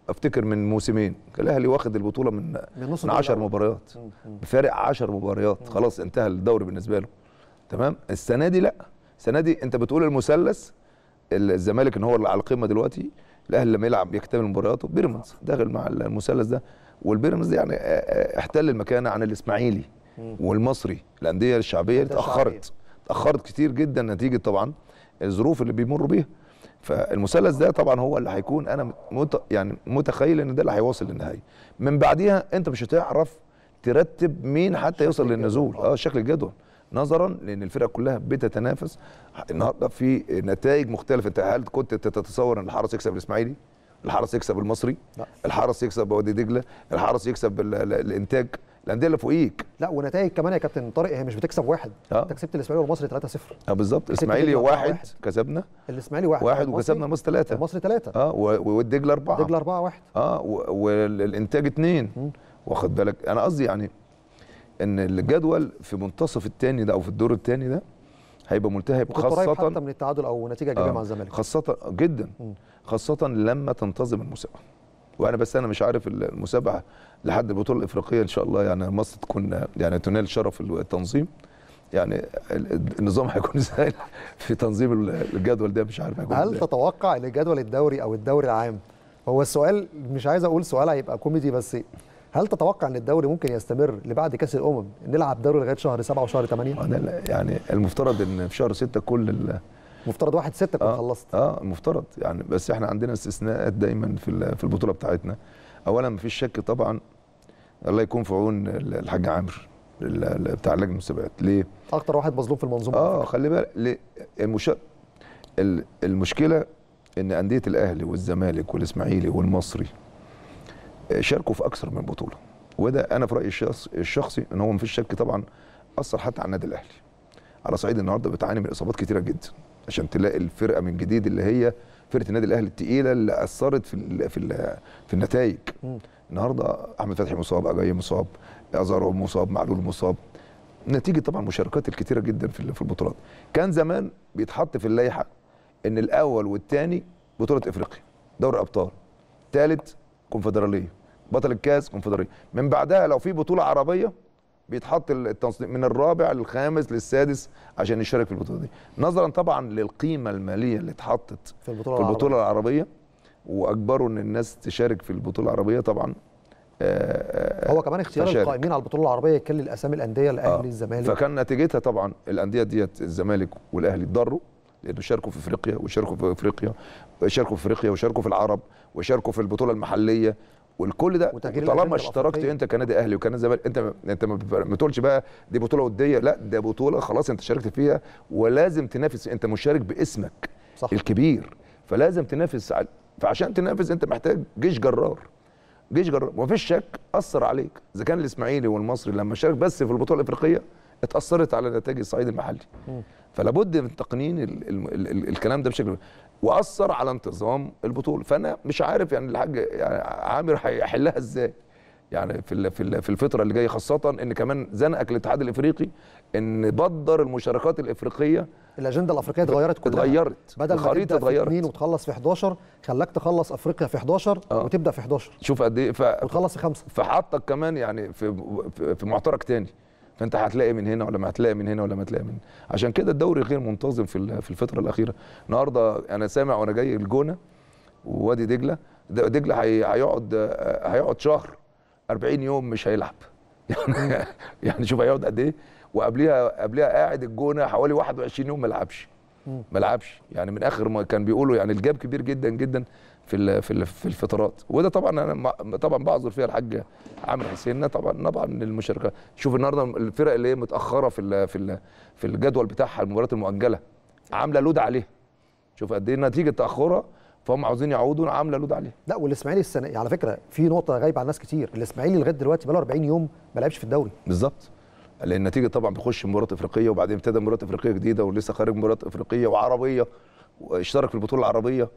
افتكر من موسمين كان الاهلي واخد البطوله من من نص من الدور 10 الأول. مباريات بفارق 10 مباريات خلاص انتهى الدوري بالنسبه له تمام السنه دي لا السنه دي انت بتقول المثلث الزمالك ان هو اللي على القمه دلوقتي الاهلي لما يلعب يكتمل مبارياته بيراميدز داخل مع المثلث ده والبيراميدز ده يعني آه، آه، احتل المكانه عن الاسماعيلي والمصري الانديه الشعبيه الأندية الشعبية. اتاخرت اتاخرت كتير جدا نتيجه طبعا الظروف اللي بيمروا بيها فالمثلث ده طبعا هو اللي هيكون انا مت يعني متخيل ان ده اللي هيوصل للنهايه من بعديها انت مش هتعرف ترتب مين حتى يوصل الجدول. للنزول اه شكل الجدول نظرا لان الفرق كلها بتتنافس النهارده في نتائج مختلفه انت هل كنت تتصور ان الحرس يكسب الاسماعيلي الحرس يكسب المصري لا. الحرس يكسب وادي دجله الحرس يكسب ال- ال- الانتاج الانديه اللي فوقيك لا ونتائج كمان يا كابتن طارق هي مش بتكسب واحد آه. انت كسبت الاسماعيلي والمصري 3-0 اه بالظبط كسبت الاسماعيلي دجلة واحد واحد. كسبنا الاسماعيلي واحد واحد المصري- وكسبنا المصري ثلاثه المصري 3 اه و- والدجله اربعه دجله 4 1 اه و- والانتاج اتنين واخد بالك انا قصدي يعني ان الجدول في منتصف الثاني ده او في الدور الثاني ده هيبقى ملتهب كنت قريب حتى خاصه من التعادل او نتيجه ايجابيه آه، مع الزمالك خاصه جدا خاصه لما تنتظم المسابقه وانا بس انا مش عارف المسابقه لحد البطوله الافريقيه ان شاء الله يعني مصر تكون يعني تنال شرف التنظيم يعني ال- النظام هيكون ازاي في تنظيم الجدول ده مش عارف هيكون هل ازاي تتوقع ان جدول الدوري او الدوري العام هو السؤال مش عايز اقول سؤال هيبقى كوميدي بس هل تتوقع ان الدوري ممكن يستمر لبعد كاس الامم نلعب دوري لغايه شهر 7 وشهر 8 آه، ده يعني المفترض ان في شهر 6 كل ال- مفترض 1 6 تكون اه خلصت اه المفترض يعني بس احنا عندنا استثناءات دايما في ال- في البطوله بتاعتنا اولا مفيش شك طبعا الله يكون في عون ال- الحاج عامر ال- ال- بتاع لجنه المسابقات ليه؟ اكتر واحد مظلوم في المنظومه اه خلي بالك ليه؟ المش... ال- المشكله ان انديه الاهلي والزمالك والاسماعيلي والمصري آه، شاركوا في اكثر من بطوله وده انا في رايي الشخص الشخصي ان هو مفيش شك طبعا اثر حتى على النادي الاهلي على صعيد النهارده بتعاني من اصابات كتيره جدا عشان تلاقي الفرقه من جديد اللي هي فرقه النادي الاهلي الثقيله اللي اثرت في ال في ال في النتائج النهارده احمد فتحي مصاب جاي مصاب ازارو مصاب معلول مصاب نتيجه طبعا المشاركات الكتيره جدا في ال- في البطولات كان زمان بيتحط في اللائحه ان الاول والثاني بطوله افريقيا دوري ابطال ثالث كونفدراليه بطل الكاس كونفدراليه من بعدها لو في بطوله عربيه بيتحط التصنيف من الرابع للخامس للسادس عشان يشارك في البطوله دي نظرا طبعا للقيمه الماليه اللي اتحطت في البطوله في البطوله العربية. العربيه واجبروا ان الناس تشارك في البطوله العربيه طبعا آه، هو كمان اختيار فشارك. القائمين على البطوله العربيه يكل الاسامي الانديه الاهلي آه. الزمالك فكان نتيجتها طبعا الانديه ديت الزمالك والاهلي اتضروا لانه شاركوا في افريقيا وشاركوا في افريقيا وشاركوا في افريقيا وشاركوا في العرب وشاركوا في البطوله المحليه والكل ده وتغيير طالما الأجندة اشتركت الأفريقية. انت كنادي اهلي وكنادي زمالك انت ما- انت ما بت- ما تقولش بقى دي بطوله وديه لا ده بطوله خلاص انت شاركت فيها ولازم تنافس انت مشارك باسمك صح. الكبير فلازم تنافس على- فعشان تنافس انت محتاج جيش جرار جيش جرار ومفيش شك اثر عليك اذا كان الاسماعيلي والمصري لما شارك بس في البطوله الافريقيه اتاثرت على نتائج الصعيد المحلي فلا بد من تقنين ال ال ال ال الكلام ده بشكل واثر على انتظام البطوله فانا مش عارف يعني الحاج يعني عامر هيحلها ازاي يعني في ال- في ال- في الفتره اللي جايه خاصه ان كمان زنقك الاتحاد الافريقي ان بدر المشاركات الافريقيه الاجنده الافريقيه اتغيرت كلها اتغيرت بدل ما الخريطه تبدا في اتغيرت 2 وتخلص في 11 خلاك تخلص افريقيا في 11 آه. وتبدا في 11 شوف قد ايه ف... وتخلص في 5 فحطك كمان يعني في في- في معترك تاني فانت هتلاقي من هنا ولا ما هتلاقي من هنا ولا ما هتلاقي من هنا عشان كده الدوري غير منتظم في ال- في الفتره الاخيره النهارده انا سامع وانا جاي الجونه ووادي دجله د- دجله هي- هيقعد آه، هيقعد شهر 40 يوم مش هيلعب يعني يعني شوف هيقعد قد ايه وقبليها قبليها قاعد الجونه حوالي 21 يوم ما لعبش ما لعبش يعني من اخر ما كان بيقولوا يعني الجاب كبير جدا جدا في ال في ال في الفترات وده طبعا انا مع- طبعا بعذر فيها الحاج عامر حسين طبعا طبعا المشاركه شوف النهارده الفرق اللي هي متاخره في ال في ال في الجدول بتاعها المباريات المؤجله عامله لود عليه شوف قد ايه نتيجه تاخرها فهم عاوزين يعودوا عامله لود عليه لا والاسماعيلي السنه على فكره في نقطه غايبه عن ناس كتير الاسماعيلي لغايه دلوقتي بقاله 40 يوم ما لعبش في الدوري بالظبط لان النتيجه طبعا بيخش مباراه افريقيه وبعدين ابتدى مباراه افريقيه جديده ولسه خارج مباراه افريقيه وعربيه واشترك في البطوله العربيه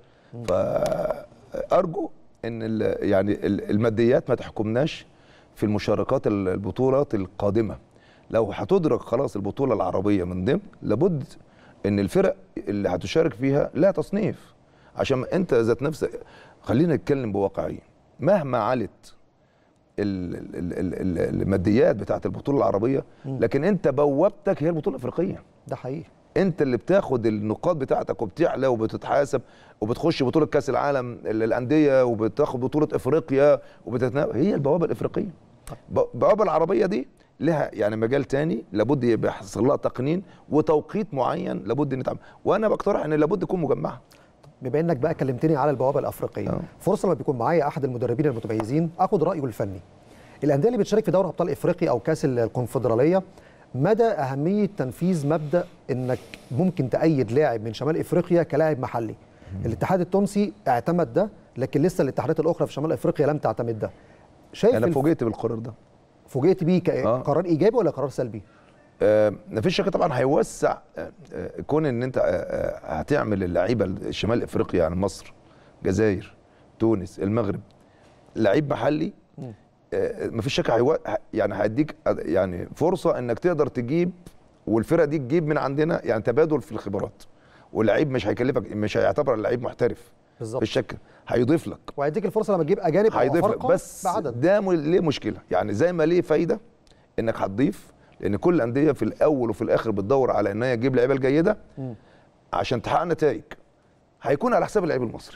فارجو ان ال- يعني ال- الماديات ما تحكمناش في المشاركات ال- البطولات القادمه لو هتدرك خلاص البطوله العربيه من ضمن لابد ان الفرق اللي هتشارك فيها لها تصنيف عشان انت ذات نفسك خلينا نتكلم بواقعيه مهما علت ال- ال- ال- ال- الماديات بتاعه البطوله العربيه لكن انت بوابتك هي البطوله الافريقيه ده حقيقي انت اللي بتاخد النقاط بتاعتك وبتعلى وبتتحاسب وبتخش بطوله كاس العالم للانديه وبتاخد بطوله افريقيا وبتتنافس هي البوابه الافريقيه ب- البوابه العربيه دي لها يعني مجال تاني لابد يبقى يحصل لها تقنين وتوقيت معين لابد ان يتعمل وانا بقترح ان لابد يكون مجمعه بما انك بقى كلمتني على البوابه الافريقيه آه. فرصه لما بيكون معايا احد المدربين المتميزين اخد رايه الفني الانديه اللي بتشارك في دوري ابطال افريقيا او كاس الكونفدراليه مدى اهميه تنفيذ مبدا انك ممكن تأيد لاعب من شمال افريقيا كلاعب محلي الاتحاد التونسي اعتمد ده لكن لسه الاتحادات الاخرى في شمال افريقيا لم تعتمد ده شايف انا الف- فوجئت بالقرار ده فوجئت بيه آه. كقرار ايجابي ولا قرار سلبي آه، مفيش شك طبعا هيوسع آه، آه، كون ان انت آه، آه، هتعمل اللعيبه الشمال افريقيا يعني مصر جزائر تونس المغرب لعيب محلي آه، مفيش شك هيو... يعني هيديك آه، يعني فرصه انك تقدر تجيب والفرقه دي تجيب من عندنا يعني تبادل في الخبرات واللعيب مش هيكلفك مش هيعتبر اللعيب محترف بالظبط مفيش شك هيضيف لك وهيديك الفرصه لما تجيب اجانب او هيضيف لك افارقه بس بعدد ده م- ليه مشكله يعني زي ما ليه فايده انك هتضيف لان كل الانديه في الاول وفي الاخر بتدور على ان هي تجيب لعيبه الجيده مم. عشان تحقق نتائج هيكون على حساب اللعيب المصري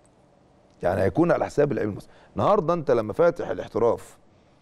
يعني هيكون على حساب اللعيب المصري النهارده انت لما فاتح الاحتراف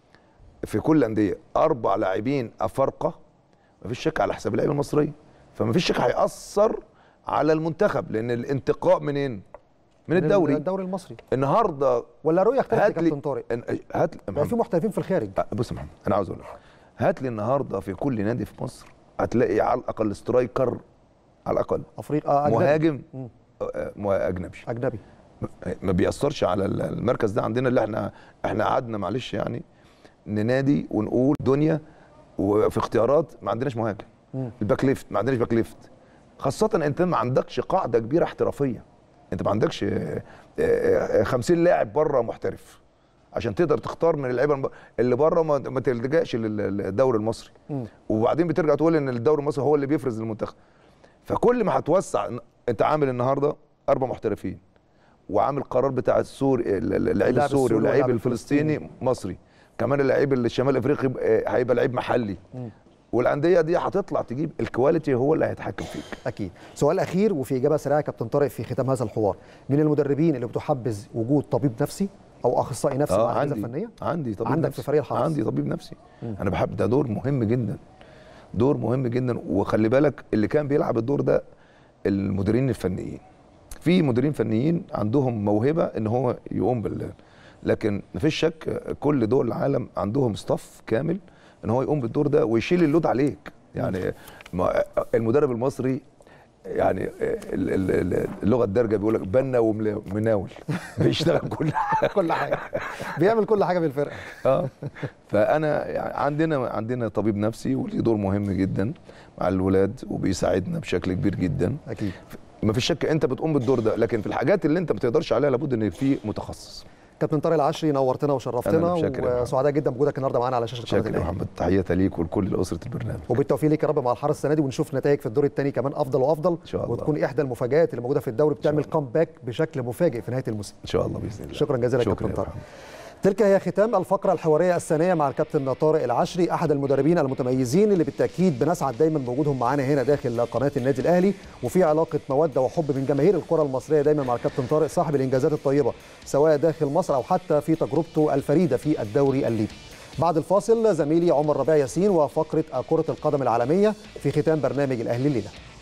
في كل الانديه اربع لاعبين افارقه مفيش شك على حساب اللعيبه المصريه فمفيش شك هيأثر على المنتخب لان الانتقاء منين؟ من الدوري الدوري المصري النهارده ولا رؤيه اختلفت يا هات لي كابتن طارق إن- هات لي بقى في محترفين في الخارج أه، بص يا محمد انا عاوز اقول لك هات لي النهارده في كل نادي في مصر هتلاقي على الاقل سترايكر على الاقل افريقيا آه أجنبي. مهاجم مم. آه، آه، مه- اجنبي اجنبي ما بيأثرش على ال- المركز ده عندنا اللي احنا احنا قعدنا معلش يعني ننادي ونقول دنيا وفي اختيارات ما عندناش مهاجم مم. الباك ليفت ما عندناش باك ليفت خاصة انت ما عندكش قاعدة كبيرة احترافية انت ما عندكش آه، آه، 50 لاعب بره محترف عشان تقدر تختار من اللعيبه الم- اللي بره ما ما تلجاش لل- للدوري المصري مم. وبعدين بترجع تقول ان الدوري المصري هو اللي بيفرز المنتخب فكل ما هتوسع انت عامل النهارده اربع محترفين وعامل قرار بتاع السوري ال- ال- اللعيب اللاعب السوري السوري واللعيب واللاعب الفلسطيني مصري كمان اللعيب اللي الشمال افريقي يبقى- هيبقى لعيب محلي مم. والانديه دي هتطلع تجيب الكواليتي هو اللي هيتحكم فيك اكيد سؤال اخير وفي اجابه سريعه يا كابتن طارق في ختام هذا الحوار من المدربين اللي بتحبذ وجود طبيب نفسي او اخصائي نفسي مع الاجهزه عندي الفنيه عندي طبيب عندك نفسي. في فريق الحرس. عندي طبيب نفسي انا بحب ده دور مهم جدا دور مهم جدا وخلي بالك اللي كان بيلعب الدور ده المديرين الفنيين في مديرين فنيين عندهم موهبه ان هو يقوم بال لكن مفيش شك كل دول العالم عندهم ستاف كامل ان هو يقوم بالدور ده ويشيل اللود عليك يعني ما- المدرب المصري يعني ال- ال- ال- اللغه الدارجه بيقول لك بنا ومناول بيشتغل كل حاجه كل حاجه بيعمل كل حاجه في الفرقه اه فانا يعني عندنا عندنا طبيب نفسي وليه دور مهم جدا مع الولاد وبيساعدنا بشكل كبير جدا اكيد ما فيش شك انت بتقوم بالدور ده لكن في الحاجات اللي انت ما تقدرش عليها لابد ان في متخصص كابتن طارق العشري نورتنا أنا وشرفتنا اللي شاكر يا محمد. وسعداء جدا بوجودك النهارده معانا على شاشه قناه شاكر يا الاهلي محمد تحياتي ليك ولكل اسره البرنامج وبالتوفيق ليك يا رب مع الحرس السنه دي ونشوف نتائج في الدور الثاني كمان افضل وافضل إن شاء الله. وتكون احدى المفاجات اللي موجوده في الدوري بتعمل كومباك بشكل مفاجئ في نهايه الموسم ان شاء الله باذن الله شكرا جزيلا شكرا كابتن يا طارق محمد. تلك هي ختام الفقرة الحوارية الثانية مع الكابتن طارق العشري أحد المدربين المتميزين اللي بالتأكيد بنسعد دايما بوجودهم معانا هنا داخل قناة النادي الأهلي وفي علاقة مودة وحب من جماهير الكرة المصرية دايما مع الكابتن طارق صاحب الإنجازات الطيبة سواء داخل مصر أو حتى في تجربته الفريدة في الدوري الليبي بعد الفاصل زميلي عمر ربيع ياسين وفقرة كرة القدم العالمية في ختام برنامج الأهلي الليلة